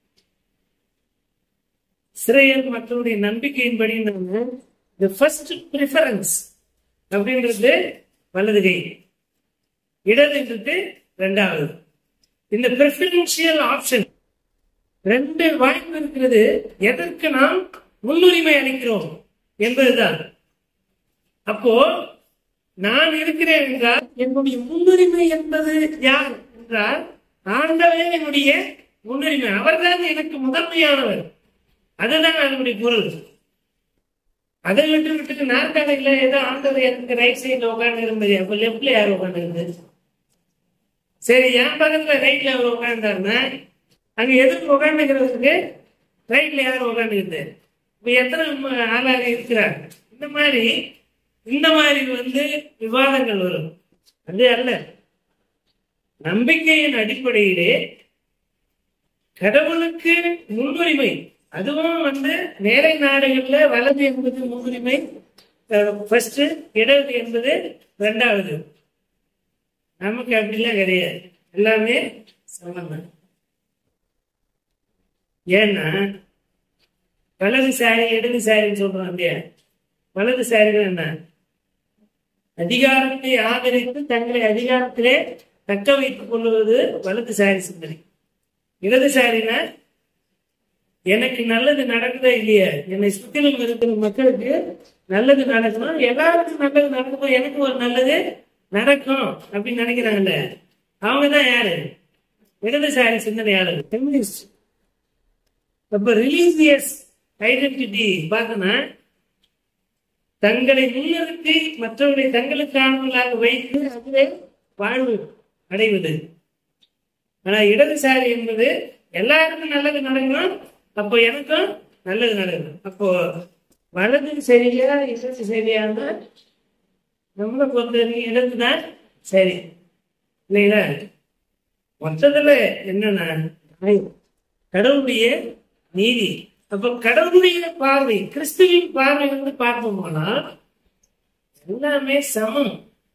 சிறையல் மக்களுடைய நம்பிக்கையின்படி நாம தி ஃபர்ஸ்ட் ப்ரிஃபரன்ஸ் அப்படின்றது வலது கை இடதுன்றது ரெண்டாவது இந்த preferential ஆப்ஷன் ரெண்டு வாய்ப்பு இருக்கிறது எதற்கு நாம் முன்னுரிமை அளிக்கிறோம் என்பதுதான் அப்போ நான் இருக்கிறேன் என்றால் என்னுடைய முன்னுரிமை என்பது யார் என்றால் ஆண்டவே என்னுடைய முன்னுரிமை அவர்தான் எனக்கு முதன்மையானவர் அதுதான் அதனுடைய பொருள் அதை விட்டு விட்டுட்டு நாற்காலையில ஏதோ ஆண்டவர் எனக்கு ரைட் சைட்ல உட்காந்து இருந்தது அப்ப லெப்ட்ல யார் உட்காந்து இருந்தது சரி என் பக்கத்துல ரைட்ல அவர் உட்காந்துருந்தா அங்க எதிர்த்து உட்காந்துக்கிறதுக்கு ரைட்ல யார் உட்காந்துக்கிறது இப்ப எத்தனை ம- ஆளாக இருக்கிறாங்க இந்த மாதிரி இந்த மாதிரி வந்து விவாதங்கள் வரும் அது அல்ல நம்பிக்கையின் அடிப்படையிலே கடவுளுக்கு முன்னுரிமை அதுவும் வந்து மேலை நாடுகள்ல வலது என்பது முன்னுரிமை ஃபர்ஸ்ட் இடது என்பது ரெண்டாவது நமக்கு அப்படிலாம் கிடையாது எல்லாமே சமம் ஏன்னா வலது சாரி இடது சாரின்னு சொல்றோம் இல்லையா வலது சாரிகள் என்ன அதிகாரத்தை ஆதரித்து தங்களை அதிகாரத்திலே தக்க வைத்துக் கொள்வது வலது சாரி சிந்தனை இடது சாரினா எனக்கு நல்லது நடக்குதா இல்லையா என்னை சுற்றிலும் இருக்கிற மக்களுக்கு நல்லது நடக்கணும் எல்லாருக்கும் நல்லது நடக்கணும் எனக்கு ஒரு நல்லது நடக்கும் அப்படின்னு நினைக்கிறாங்கல்ல அவங்க தான் யாரு இடதுசாரி சிந்தனையாளர் ஃபெமினிஸ்ட் அப்ப ரிலீஜியஸ் ஐடென்டிட்டி பார்த்தோன்னா தங்களை முன்னிறுத்தி மற்றவர்களை தங்களுக்கானவர்களாக வைத்து அதிலே வாழ்வு அடைவது ஆனா இடதுசாரி என்பது எல்லாருக்கும் நல்லது நடக்கணும் அப்போ எனக்கும் நல்லது நடக்கணும் அப்போ வலது சரியா இடது சரியானா நம்மளை பொறுத்த வரைக்கும் இடதுதான் சரி இல்லைங்களா மொத்தத்துல என்னன்னா கடவுளுடைய நீதி அப்ப கடவுளுடைய பார்வை கிறிஸ்துவின் பார்வை வந்து பார்ப்போம்னா எல்லாமே சமம்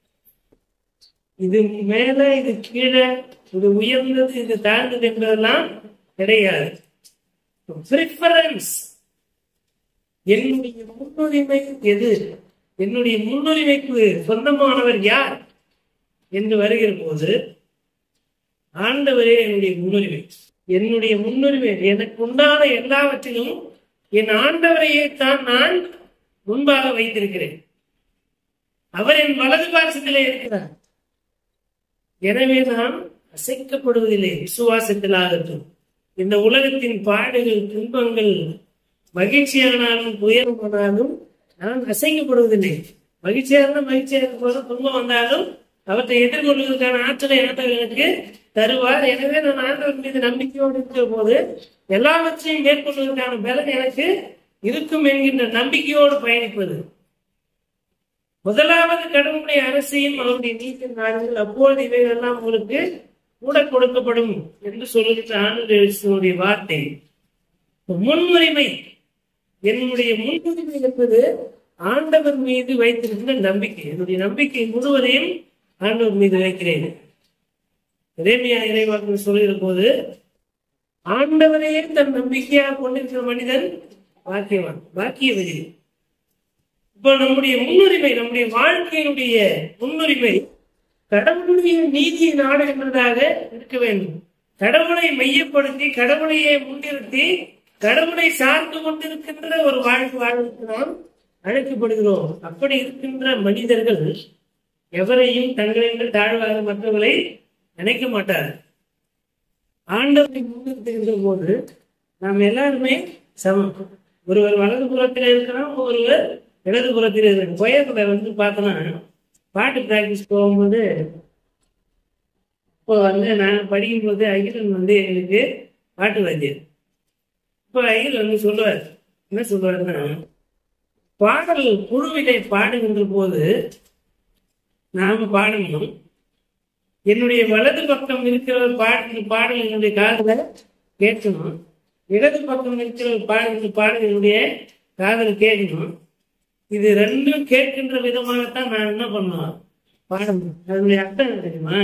இது மேல இது கீழே இது உயர்ந்தது இது தாழ்ந்தது என்பதெல்லாம் கிடையாது ப்ரிஃபரன்ஸ் என்னுடைய முன்னுரிமை எது என்னுடைய முன்னுரிமைக்கு சொந்தமானவர் யார் என்று வருகிற போது ஆண்டவரே என்னுடைய முன்னுரிமை என்னுடைய முன்னுரிமை எனக்கு உண்டான எல்லாவற்றிலும் என் ஆண்டவரையே தான் நான் முன்பாக வைத்திருக்கிறேன் அவர் என் வலது பாசத்திலே இருக்கிறார் எனவே நாம் அசைக்கப்படுவதில்லை விசுவாசத்தில் ஆகட்டும் இந்த உலகத்தின் பாடுகள் துன்பங்கள் மகிழ்ச்சியானாலும் துயரமானாலும் நான் அசைக்கப்படுவதில்லை மகிழ்ச்சியான மகிழ்ச்சியாக போது துன்பம் வந்தாலும் அவற்றை எதிர்கொள்வதற்கான ஆற்றலை ஆண்டவர் எனக்கு தருவார் எனவே நான் ஆண்டவர் மீது நம்பிக்கையோடு இருக்கிற போது எல்லாவற்றையும் மேற்கொள்வதற்கான பலன் எனக்கு இருக்கும் என்கின்ற நம்பிக்கையோடு பயணிப்பது முதலாவது கடவுளுடைய அரசையும் அவருடைய நீதி நாடுகள் அப்போது இவைகளெல்லாம் உங்களுக்கு கூட கொடுக்கப்படும் என்று சொல்லுகின்ற ஆண்டுடைய வார்த்தை முன்னுரிமை என்னுடைய முன்னுரிமை என்பது ஆண்டவர் மீது வைத்திருக்கின்ற நம்பிக்கை என்னுடைய நம்பிக்கை முழுவதையும் ஆண்டவர் மீது வைக்கிறேன் இறைமையா இறைவாக்கு சொல்லுகிற போது ஆண்டவரையே தன் நம்பிக்கையாக கொண்டிருக்கிற மனிதன் பாக்கியவான் பாக்கியவதி இப்போ நம்முடைய முன்னுரிமை நம்முடைய வாழ்க்கையினுடைய முன்னுரிமை கடவுளுடைய நீதியை நாடுகின்றதாக இருக்க வேண்டும் கடவுளை மையப்படுத்தி கடவுளையே முன்னிறுத்தி கடவுளை சார்ந்து கொண்டிருக்கின்ற ஒரு வாழ்க்கை வாழ்வுக்கு நாம் அழைக்கப்படுகிறோம் அப்படி இருக்கின்ற மனிதர்கள் எவரையும் தங்களை தாழ்வாக மற்றவர்களை நினைக்க மாட்டார் ஆண்டவரை முன்னிறுத்துகின்ற போது நாம் எல்லாருமே சமம் ஒருவர் வலது புறத்தில் இருக்கலாம் ஒருவர் இடது புறத்தில் இருக்கலாம் கொயர்ல வந்து பார்த்தோன்னா பாட்டு ப்ராக்டிஸ் போகும்போது இப்போ வந்து நான் படிக்கும்போது அகிலன் வந்து எங்களுக்கு பாட்டு வாத்தியர் இப்போ அகில் வந்து சொல்லுவார் என்ன சொல்லுவாருன்னா பாடல் குழுவிலை பாடுகின்ற போது நாம பாடணும் என்னுடைய வலது பக்கம் இருக்கிற பாடுகிற பாடல் என்னுடைய காதுல கேட்கணும் இடது பக்கம் இருக்கிற பாடுகிற பாடல் என்னுடைய காதல கேட்கணும் இது ரெண்டும் கேட்கின்ற விதமாகத்தான் நான் என்ன பண்ணுவேன் பாடணும் அதனுடைய அர்த்தம் என்ன தெரியுமா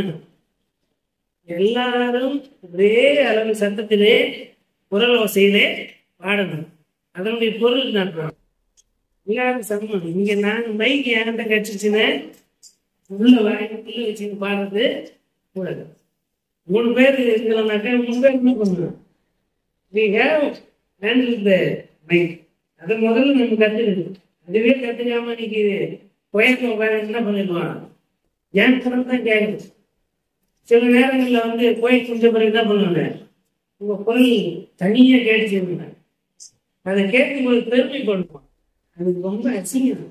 எல்லாரும் ஒரே அளவு சத்தத்திலே குரல் ஓசையிலே பாடணும் அதனுடைய பொருள் நான் எல்லாரும் சமம் இங்க நான் மைக் என்கிட்ட கட்சிச்சுன்னு உள்ள வாய்க்குள்ள வச்சுன்னு பாடுறது கூடாது மூணு பேர் இருக்கிறோம்னாக்கா மூணு பேர் என்ன பண்ணணும் we have handled the mind அதை முதல்ல நம்ம கத்துக்கணும் அதுவே கத்துக்காம இன்னைக்கு கோயத்தில் உட்காந்து என்ன பண்ணிடுவான் ஏன் படம் தான் கேட்குது சில நேரங்களில் வந்து கோயில் செஞ்ச பிறகு என்ன பண்ணுவாங்க உங்க குரல் தனியா கேட்டுச்சு அதை கேட்கும்போது பெருமைப்படுவான் அதுக்கு ரொம்ப அசிங்கம்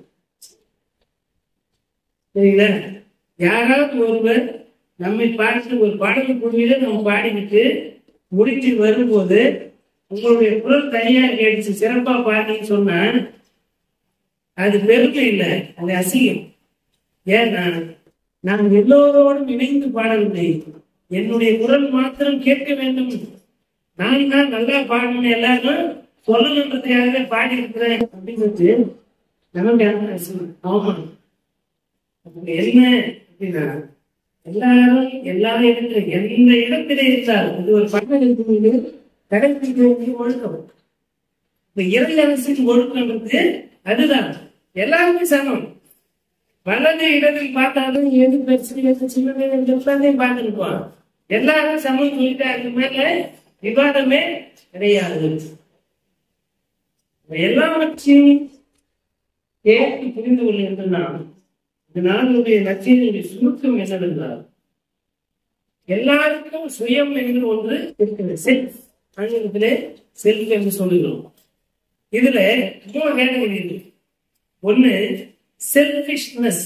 சரிங்களா யாராவது ஒருவர் நம்மை பார்த்து ஒரு பாடல் குழுவில நம்ம பாடிக்கிட்டு முடிச்சு வரும்போது உங்களுடைய குரல் தனியா கேட்டுச்சு சிறப்பா பாடின்னு சொன்னா அது பெருமை இல்லை அது அசிங்கம் ஏன்னா நான் எல்லோரோடும் இணைந்து பாடவில்லை என்னுடைய குரல் மாத்திரம் கேட்க வேண்டும் நான் தான் நல்லா பாடணும் எல்லாரும் சொல்லணுன்றதுக்காக பாடி இருக்கிறேன் அப்படின்னு நமக்கு என்ன அசிங்கம் அவமானம் அப்ப என்ன அப்படின்னா எல்லாரும் எல்லா இடத்திலும் எந்த இடத்திலே இருந்தாலும் இது ஒரு பட்டணத்திற்கு கடைபிடிக்க வேண்டிய ஒழுக்கம் இந்த இறை அரசின் ஒழுக்கம்ன்றது அதுதான் எல்லாருமே சமம் வலது இடத்தில் பார்த்தாலும் எது பெருசு எது சின்னது எல்லாத்தையும் பார்த்துருப்போம் எல்லாரும் சமம் சொல்லிட்டு அது மேல விவாதமே கிடையாது எல்லாவற்றையும் கேட்டு புரிந்து கொள்கின்றன இந்த நாளுடைய நச்சினுடைய சுருக்கம் என்னவென்றால் எல்லாருக்கும் சுயம் என்று ஒன்று இருக்கிறது செல்ஃப் ஆங்கிலத்திலே செல்ஃப் என்று சொல்லுகிறோம் இதுல மூணு கேட்டகரி இருக்கு ஒண்ணு செல்ஃபிஷ்னஸ்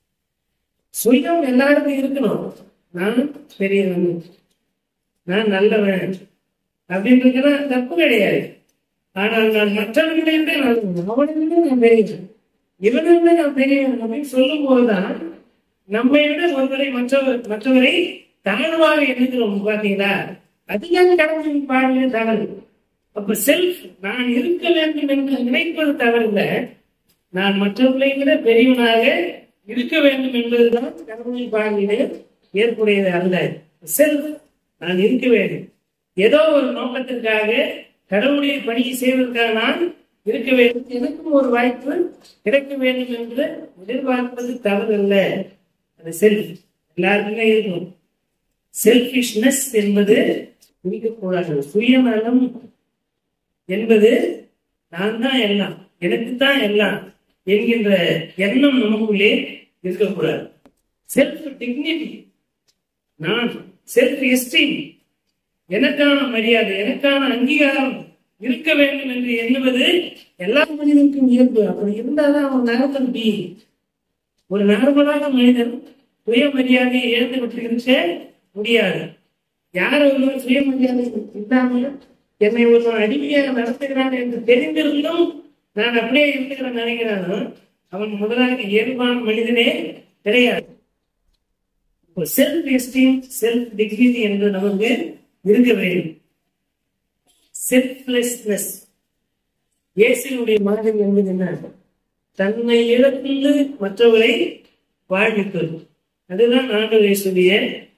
சுயம் எல்லாருக்கும் இருக்கணும் நான் பெரியவன் நான் நல்லவன் அப்படின்றதுலாம் தப்பு கிடையாது ஆனால் நான் மற்றவர்களை விட நல்லவன். அவனை விட நான் பெரியவன் இவனை விட நான் பெரியவன் அப்படின்னு சொல்லும் போதுதான் நம்மை விட ஒருவரை மற்றவர் மற்றவரை தாழ்வாக எண்ணுகிறோம் பாத்தீங்களா அதுதான் கடவுளின் பாடலே தவறு அப்ப செல்ஃப் நான் இருக்க வேண்டும் என்று நினைப்பது தவறில்லை நான் மற்றவர்களை விட பெரியவனாக இருக்க வேண்டும் என்பதுதான் கடவுளின் பாடலிலே ஏற்புடையது அல்ல செல்ஃப் நான் இருக்க வேண்டும் ஏதோ ஒரு நோக்கத்திற்காக கடவுளுடைய பணியை செய்வதற்காக நான் இருக்க வேண்டும் எனக்கும் ஒரு வாய்ப்பு கிடைக்க வேண்டும் என்று எதிர்பார்ப்பது தவறல்ல அது செல்ஃப் எல்லாருக்குமே இருக்கும் செல்ஃபிஷ்னஸ் என்பது இருக்கக்கூடாது சுயநலம் என்பது நான் தான் எல்லாம் எனக்கு தான் எல்லாம் என்கின்ற எண்ணம் நமக்குள்ளே இருக்கக்கூடாது செல்ஃப் டிக்னிட்டி நான் செல்ஃப் எஸ்டீம் எனக்கான மரியாதை எனக்கான அங்கீகாரம் இருக்க வேண்டும் என்று எண்ணுவது எல்லா மனிதனுக்கும் இயல்பு அப்படி இருந்தால்தான் அவன் நார்மல் பி ஒரு நார்மலான மனிதன் சுயமரியாதையை இழந்து விட்டு முடியாது யார் ஒருவர் சுயமரியாதை இல்லாமல் என்னை ஒருவன் அடிமையாக நடத்துகிறான் என்று தெரிந்திருந்தும் நான் அப்படியே இருக்கிறேன் நினைக்கிறானோ அவன் முதலாக இயல்பான மனிதனே கிடையாது செல்ஃப் எஸ்டீம் செல்ஃப் டிக்னிட்டி என்று நமக்கு இருக்க வேண்டும் செல்ஃப்லெஸ்னஸ் இயேசுடைய மாதிரி என்பது என்ன தன்னை இழந்து மற்றவரை வாழ்விப்பது அதுதான் ஆண்டவர் இயேசுடைய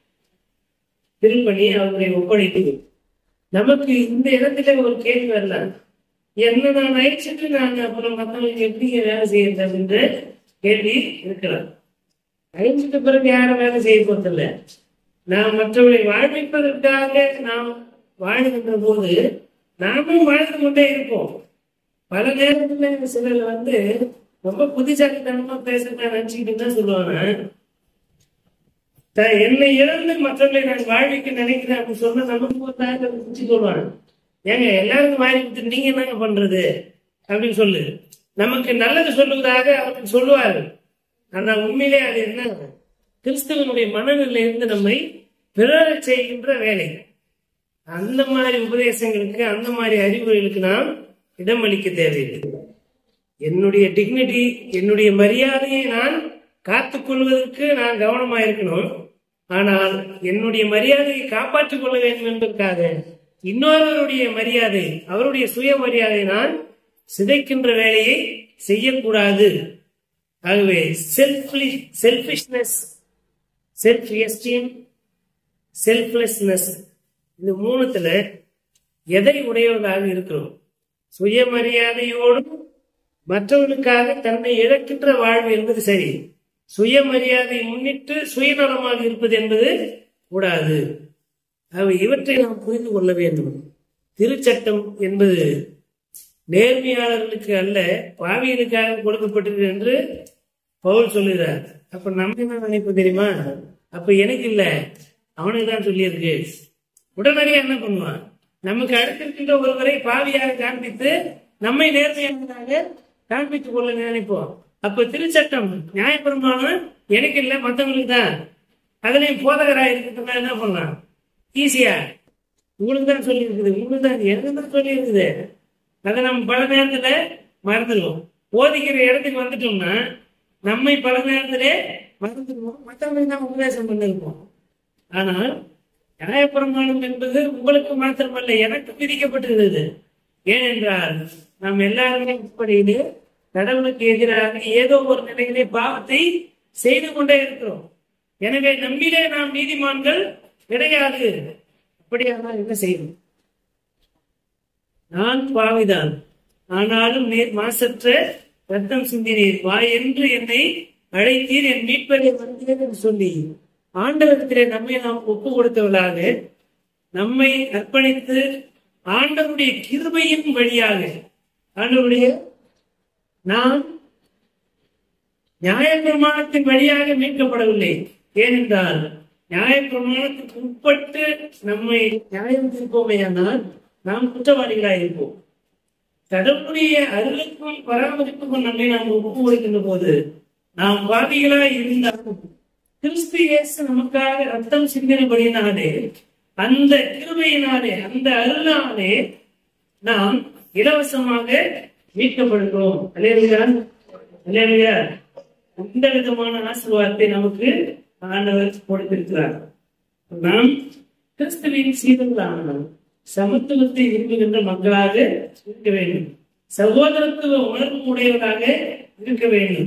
திருப்பணி அவருடைய ஒப்படைப்பு நமக்கு இந்த இடத்துல ஒரு கேள்வி வரலாம் என்ன நான் அழிச்சிட்டு நான் அப்புறம் மற்றவங்களுக்கு எப்படி வேலை செய்யறது அப்படின்ற கேள்வி இருக்கலாம் அழிஞ்சிட்ட பிறகு யாரும் வேலை செய்ய போறதில்ல நாம் மற்றவர்களை வாழ்விப்பதற்காக நாம் வாழ்கின்ற போது நாமும் வாழ்ந்து கொண்டே இருப்போம் பல நேரத்துல சிலர் வந்து ரொம்ப புத்திசாலித்தனமா பேசுறதா நினைச்சுக்கிட்டு தான் சொல்லுவாங்க த- என்னை இழந்து மற்றவர்களை நான் வாழ்விக்க நினைக்கிறேன் அப்படின்னு சொன்னா நமக்கு ஒரு தாய் குச்சி சொல்லுவாங்க ஏங்க எல்லாருக்கும் வாரி கொடுத்து நீங்க என்னங்க பண்றது அப்படின்னு சொல்லு நமக்கு நல்லது சொல்லுவதாக அவருக்கு சொல்லுவாரு ஆனா உண்மையிலே அது என்ன கிறிஸ்தவனுடைய மனநிலை இருந்து நம்மை பிறரச் செய்கின்ற வேலை அந்த மாதிரி உபதேசங்களுக்கு அந்த மாதிரி அறிவுரைகளுக்கு நாம் இடமளிக்க தேவையில்லை என்னுடைய டிக்னிட்டி என்னுடைய மரியாதையை நான் காத்துக் கொள்வதற்கு நான் கவனமா இருக்கணும் ஆனால் என்னுடைய மரியாதையை காப்பாற்றிக் கொள்ள வேண்டும் என்பதற்காக இன்னொருவருடைய மரியாதை அவருடைய சுயமரியாதை நான் சிதைக்கின்ற வேலையை செய்யக்கூடாது ஆகவே செல்ஃப்லி செல்ஃபிஷ்னஸ் செல்ஃப் எஸ்டீம் செல்ஃப்லெஸ்னஸ் இந்த மூணுத்துல எதை உடையவர்களாக இருக்கிறோம் சுயமரியாதையோடும் மற்றவர்களுக்காக தன்னை இழக்கின்ற வாழ்வு என்பது சரி சுயமரியாதை முன்னிட்டு சுயநலமாக இருப்பது என்பது கூடாது ஆகவே இவற்றை நாம் புரிந்து கொள்ள வேண்டும் திருச்சட்டம் என்பது நேர்மையாளர்களுக்கு அல்ல பாவியலுக்காக கொடுக்கப்பட்டது என்று பவுல் சொல்லுகிறார் அப்ப நம்ம என்ன நினைப்போம் தெரியுமா அப்ப எனக்கு இல்ல அவனுக்கு தான் சொல்லியிருக்கு உடனடியா என்ன பண்ணுவான் நமக்கு அடுத்திருக்கின்ற ஒருவரை பாவியாக காண்பித்து நம்மை நேர்மையானதாக காண்பித்துக் கொள்ள நினைப்போம் அப்ப திருச்சட்டம் நியாயப்பிரமாணம் எனக்கு இல்ல மத்தவங்களுக்கு தான் அதுலயும் போதகராக இருக்கிறதுனா என்ன பண்ணலாம் ஈஸியா உங்களுக்கு தான் சொல்லி இருக்குது உங்களுக்கு தான் எனக்கு தான் சொல்லி இருக்குது அதை நம்ம பல நேரத்துல மறந்துடுவோம் போதிக்கிற இடத்துக்கு வந்துட்டோம்னா நம்மை பல நேரத்துல மறந்துடுவோம் மற்றவங்களுக்கு தான் உபதேசம் பண்ணிருப்போம் ஆனால் நியாயப்பிரமாணம் என்பது உங்களுக்கு மாத்திரமல்ல எனக்கு விதிக்கப்பட்டிருந்தது ஏனென்றால் நாம் எல்லாருமே இப்படியிலே கடவுளுக்கு எதிராக ஏதோ ஒரு நிலையிலே பாவத்தை செய்து கொண்டே இருக்கிறோம் எனவே நம்மிலே நாம் நீதிமான்கள் கிடையாது அப்படியானால் என்ன செய்யும் நான் பாவிதான் ஆனாலும் நீர் மாசற்ற ரத்தம் சிந்தினீர் வா என்று என்னை அழைத்தீர் என் மீட்பரை வந்தேன் என்று சொல்லி ஆண்டவரத்திலே நம்மை நாம் ஒப்பு கொடுத்தவர்களாக நம்மை அர்ப்பணித்து ஆண்டவருடைய கிருபையின் வழியாக ஆண்டவருடைய நாம் நியாயப்பிரமாணத்தின் வழியாக மீட்கப்படவில்லை ஏனென்றால் நியாயப்பிரமாணத்துக்கு உட்பட்டு நம்மை நியாயம் தீர்ப்போமேயானால் நாம் குற்றவாளிகளாக இருப்போம் கடவுளுடைய அருளுக்கும் பராமரிப்புக்கும் நம்மை நாம் ஒப்பு கொடுக்கின்ற போது நாம் பாவிகளாய் இருந்தாலும் கிறிஸ்து இயேசு நமக்காக ரத்தம் சிந்தினபடியினாலே அந்த கிருபையினாலே அந்த அருளாலே நாம் இலவசமாக மீட்கப்படுகிறோம் அல்லேலுயா அல்லேலுயா அந்த விதமான ஆசீர்வாதத்தை நமக்கு ஆண்டவர் கொடுத்திருக்கிறார் நாம் கிறிஸ்துவின் சீதங்களான சமத்துவத்தை விரும்புகின்ற மக்களாக இருக்க வேண்டும் சகோதரத்துவ உணர்வு உடையவராக இருக்க வேண்டும்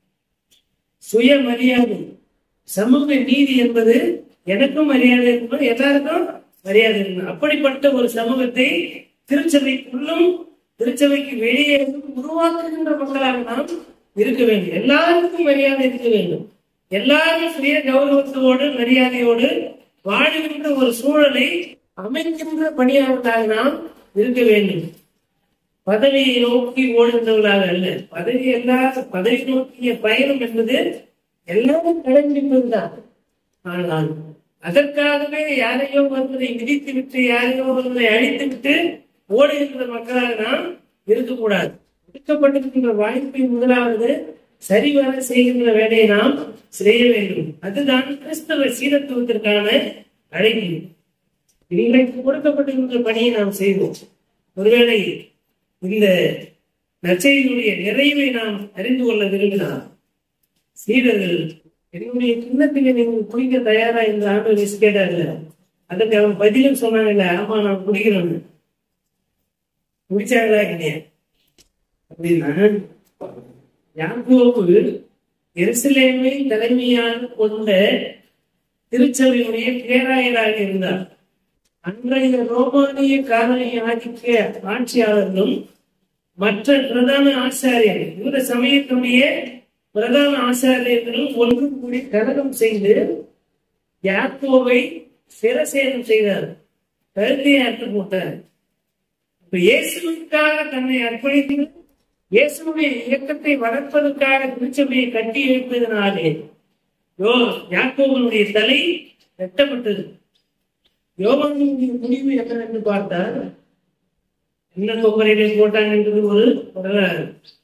சுயமரியாதை சமூக நீதி என்பது எனக்கும் மரியாதை இருக்கணும் எல்லாருக்கும் மரியாதை இருக்கணும் அப்படிப்பட்ட ஒரு சமூகத்தை திருச்சபைக்குள்ளும் திருச்சபைக்கு வெளியே உருவாக்குகின்ற மக்களாக நாம் இருக்க வேண்டும் எல்லாருக்கும் மரியாதை இருக்க வேண்டும் எல்லாரும் சுய கௌரவத்தோடு மரியாதையோடு வாழுகின்ற ஒரு சூழலை அமைக்கின்ற பணியாளர்களாக நாம் இருக்க வேண்டும் பதவியை நோக்கி ஓடுகின்றவர்களாக அல்ல பதவி எல்லா பதவி நோக்கிய பயணம் என்பது எல்லாரும் கடைபிடிப்பதுதான் ஆனால் அதற்காகவே யாரையோ ஒருவரை மிதித்து விட்டு யாரையோ ஒருவரை அழித்து விட்டு ஓடுகின்ற மக்களாக நாம் இருக்கக்கூடாது கொடுக்கப்பட்டிருக்கின்ற வாய்ப்பை முதலாவது சரிவர செய்கின்ற வேலையை நாம் செய்ய வேண்டும் அதுதான் கிறிஸ்தவ சீரத்துவத்திற்கான அழைப்பு இன்றைக்கு கொடுக்கப்பட்டிருக்கின்ற பணியை நாம் செய்வோம் ஒருவேளை இந்த நற்செய்தியுடைய நிறைவை நாம் அறிந்து கொள்ள விரும்பினால் சீடர்கள் என்னுடைய கிண்ணத்திலே நீங்கள் குடிக்க தயாரா என்று ஆண்டு கேட்டார்ல அதுக்கு அவன் பதிலும் சொன்னாங்கல்ல ஆமா நான் குடிக்கிறேன் குடிச்சாங்களா இல்லையா அப்படின்னா யாக்கோபு எருசலேமை தலைமையாக கொண்ட திருச்சபையுடைய பேராயராக இருந்தார் அன்றைய ரோமானிய காலனி ஆதிக்க ஆட்சியாளர்களும் மற்ற பிரதான ஆசாரியர் இந்த சமயத்துடைய பிரதான ஆசாரியர்களும் ஒன்று கூடி கலகம் செய்து யாக்கோவை சிரசேதம் செய்தார் கருத்தையை அறுத்து போட்டார் இப்ப இயேசுவிற்காக தன்னை அர்ப்பணித்து இயேசுடைய இயக்கத்தை வளர்ப்பதற்காக திருச்சபையை கட்டி வைப்பதனாலே யோ யாக்கோவனுடைய தலை வெட்டப்பட்டது யோகானுடைய முடிவு என்னவென்று பார்த்தால் என்ன கொப்பரையிலே போட்டாங்க என்பது ஒரு வரலாறு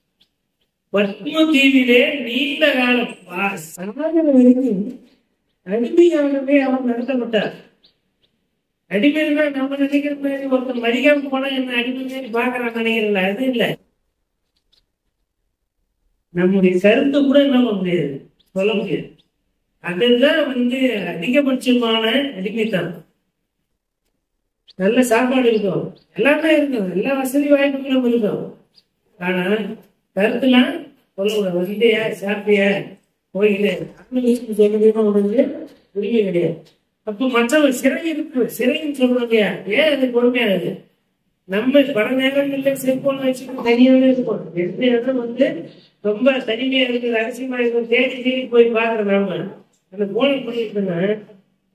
பத்ம தீவிலே நீண்ட காலம் வா- சாகர வரைக்கும் அடிமையாகவே அவன் நடத்தப்பட்டார் அடிமைன்னா நம்ம நினைக்கிற மாதிரி ஒருத்தர் மறிக்காம போனா என்ன அடிமை மாதிரி பாக்குறான் நினைக்கிறல அது இல்ல நம்முடைய கருத்து கூட என்ன பண்ண முடியாது சொல்ல முடியாது அதுதான் வந்து அதிகபட்சமான அடிமைத்தனம் நல்ல சாப்பாடு இருக்கும் எல்லாமே இருக்கும் எல்லா வசதி வாய்ப்புகளும் இருக்கும் ஆனா கருத்துலாம் சொல்லக்கூடாது வந்துட்டியா சாப்பிட்டியா போயிட்டு சொல்ல முடியுமா உனக்கு உரிமை கிடையாது அப்ப மற்றவர் சிறை இருக்கு சிறைன்னு சொல்றோம் இல்லையா ஏன் அது கொடுமையானது நம்ம பல நேரங்கள்ல செல்போன் வச்சுட்டு தனியாவே இருப்போம் எந்த இடம் வந்து ரொம்ப தனிமையா இருக்குது ரகசியமா இருக்கும் தேடி தேடி போய் பாக்குற நாம அந்த போன் பண்ணிட்டுனா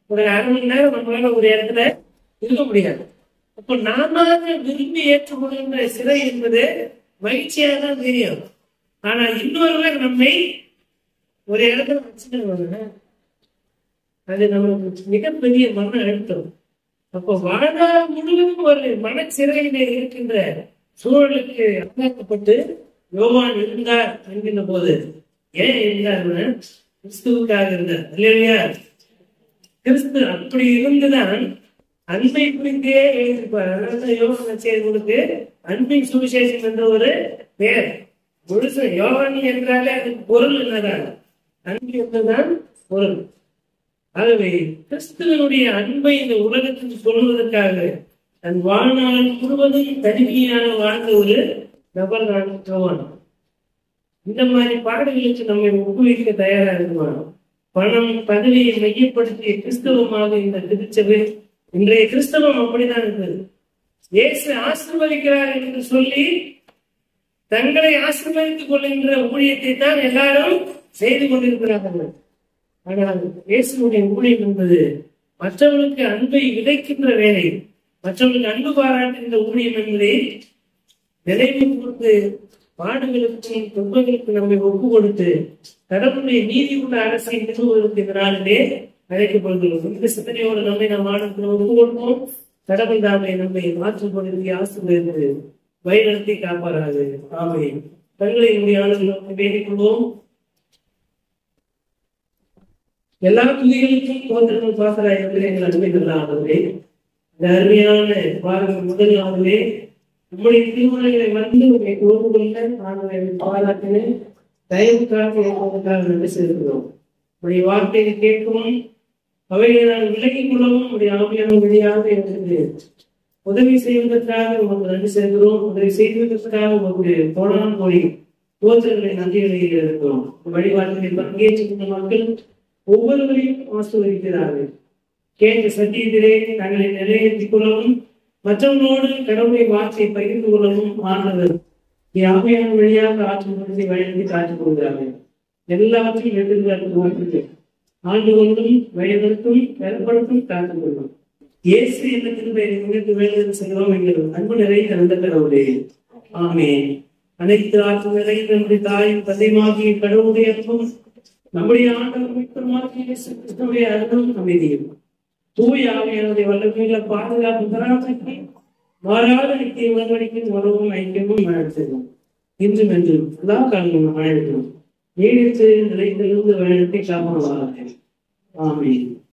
ஒரு அரை மணி நேரம் நம்மளால ஒரு இடத்துல இருக்க முடியாது அப்ப நாம விரும்பி ஏற்றுக்கொள்கின்ற சிறை என்பது மகிழ்ச்சியாக தான் தெரியும் ஆனா இன்னொருவர் நம்மை ஒரு இடத்துல வச்சுட்டு அது நமக்கு மிகப்பெரிய மன அழுத்தம் அப்போ வாழ்நாள் முழுவதும் ஒரு மனச்சிறையிலே இருக்கின்ற சூழலுக்கு அந்தாக்கப்பட்டு யோவான் இருந்தார் என்கின்ற போது ஏன் இருந்தார்னா கிறிஸ்துவுக்காக இருந்தார் இல்லையா கிறிஸ்து அப்படி இருந்துதான் அன்பை குறித்தே எழுதியிருப்பார் அதனால யோகான செய்திகளுக்கு அன்பின் சுவிசேஷம் என்ற ஒரு பெயர் முழுசு யோகானி என்றாலே அதுக்கு பொருள் என்னதான் அன்பு என்பதுதான் பொருள் ஆகவே கிறிஸ்துவனுடைய அன்பை இந்த உலகத்துக்கு சொல்வதற்காக தன் வாழ்நாள் முழுவதும் தனிமையாக வாழ்ந்த ஒரு நபர் தான் யோவான் இந்த மாதிரி பாடல்களுக்கு நம்மை ஒப்புவிக்க தயாரா இருக்குமா பணம் பதவியை மையப்படுத்திய கிறிஸ்தவமாக இந்த திருச்சபை இன்றைய கிறிஸ்தவம் அப்படிதான் இருந்தது இயேசு ஆசீர்வதிக்கிறார் என்று சொல்லி தங்களை ஆசீர்வதித்துக் கொள்கின்ற ஊழியத்தை தான் எல்லாரும் செய்து கொண்டிருக்கிறார்கள் ஆனால் இயேசுடைய ஊழியம் என்பது மற்றவர்களுக்கு அன்பை விதைக்கின்ற வேலை மற்றவர்களுக்கு அன்பு பாராட்டுகின்ற ஊழியம் என்பதை நினைவு கூர்ந்து பாடுகளுக்கும் துன்பங்களுக்கும் நம்மை ஒப்பு கொடுத்து கடவுளுடைய நீதி உள்ள அரசை நிறுவுவதற்கு இந்த நாளிலே அழைக்கப்படுகிறோம் இந்த சிந்தனையோடு நம்மை நாம் ஆனத்தில் ஒப்பு கொடுப்போம் கடவுள் தாமே நம்மை மாற்றும் பொழுது ஆசிர்வதித்து வழிநடத்தி காப்பாராது ஆமை தங்களை முடியாளர்களுக்கு வேண்டிக் கொள்வோம் எல்லா துதிகளுக்கும் தோன்றணும் பாசராயத்தில் எங்கள் அன்பை ஆனவரே இந்த அருமையான பாருங்கள் முதல் நாளிலே நம்முடைய திருமணங்களை வந்து உங்களை தோன்று கொள்ள நாங்கள் பாராட்டினேன் தயவுக்காக என்பதற்காக நன்றி செலுத்துகிறோம் உடைய வார்த்தையை கேட்கவும் அவைகளை நாங்கள் விலகிக் கொள்ளவும் உடைய ஆவியான வழியாக எங்களுக்கு உதவி செய்வதற்காக உங்களுக்கு நன்றி செலுத்துகிறோம் உதவி செய்வதற்காக உங்களுடைய கோடான மொழி தோற்றங்களை நன்றிகளை இருக்கிறோம் வழிபாட்டில் பங்கேற்றுக்கின்ற மக்கள் ஒவ்வொருவரையும் ஆசிர்வதிக்கிறார்கள் கேட்ட சத்தியத்திலே தங்களை நிலைநிறுத்திக் கொள்ளவும் மற்றவர்களோடு கடவுளை வார்த்தையை பகிர்ந்து கொள்ளவும் மாணவர் யாவையான வழியாக ஆற்றும் பொழுதை வழங்கி காத்துக் கொள்கிறார்கள் எல்லாவற்றையும் எதிர்பார்த்து வாழ்த்துக்கு ஆண்டு கொண்டும் வயதிற்கும் பெறப்படுத்தும் காத்துக் கொள்ளும் இயேசு என்ற திருப்பெயரை உங்களுக்கு வேண்டுதல் செய்கிறோம் எங்கள் அன்பு நிறைந்த அந்த கடவுளே ஆமே அனைத்து ஆற்று நிறைந்த நம்முடைய தாயும் தந்தைமாகிய கடவுளுடைய அன்பும் நம்முடைய ஆண்டவர் மீட்பருமாகிய இயேசு கிறிஸ்துவுடைய அன்பும் அமைதியும் தூய ஆவியானுடைய வல்லமையில பாதுகாப்பு தராசைக்கு மாறாத நித்திய உடன்படிக்கையின் உறவும் ஐக்கியமும் வாழ்த்துகிறோம் இன்றும் என்றும் எல்லா காலங்களும் வாழ்கிறோம் நீடித்து நிலைத்திருந்து வழிநடத்தி காப்பாக ஆமீன்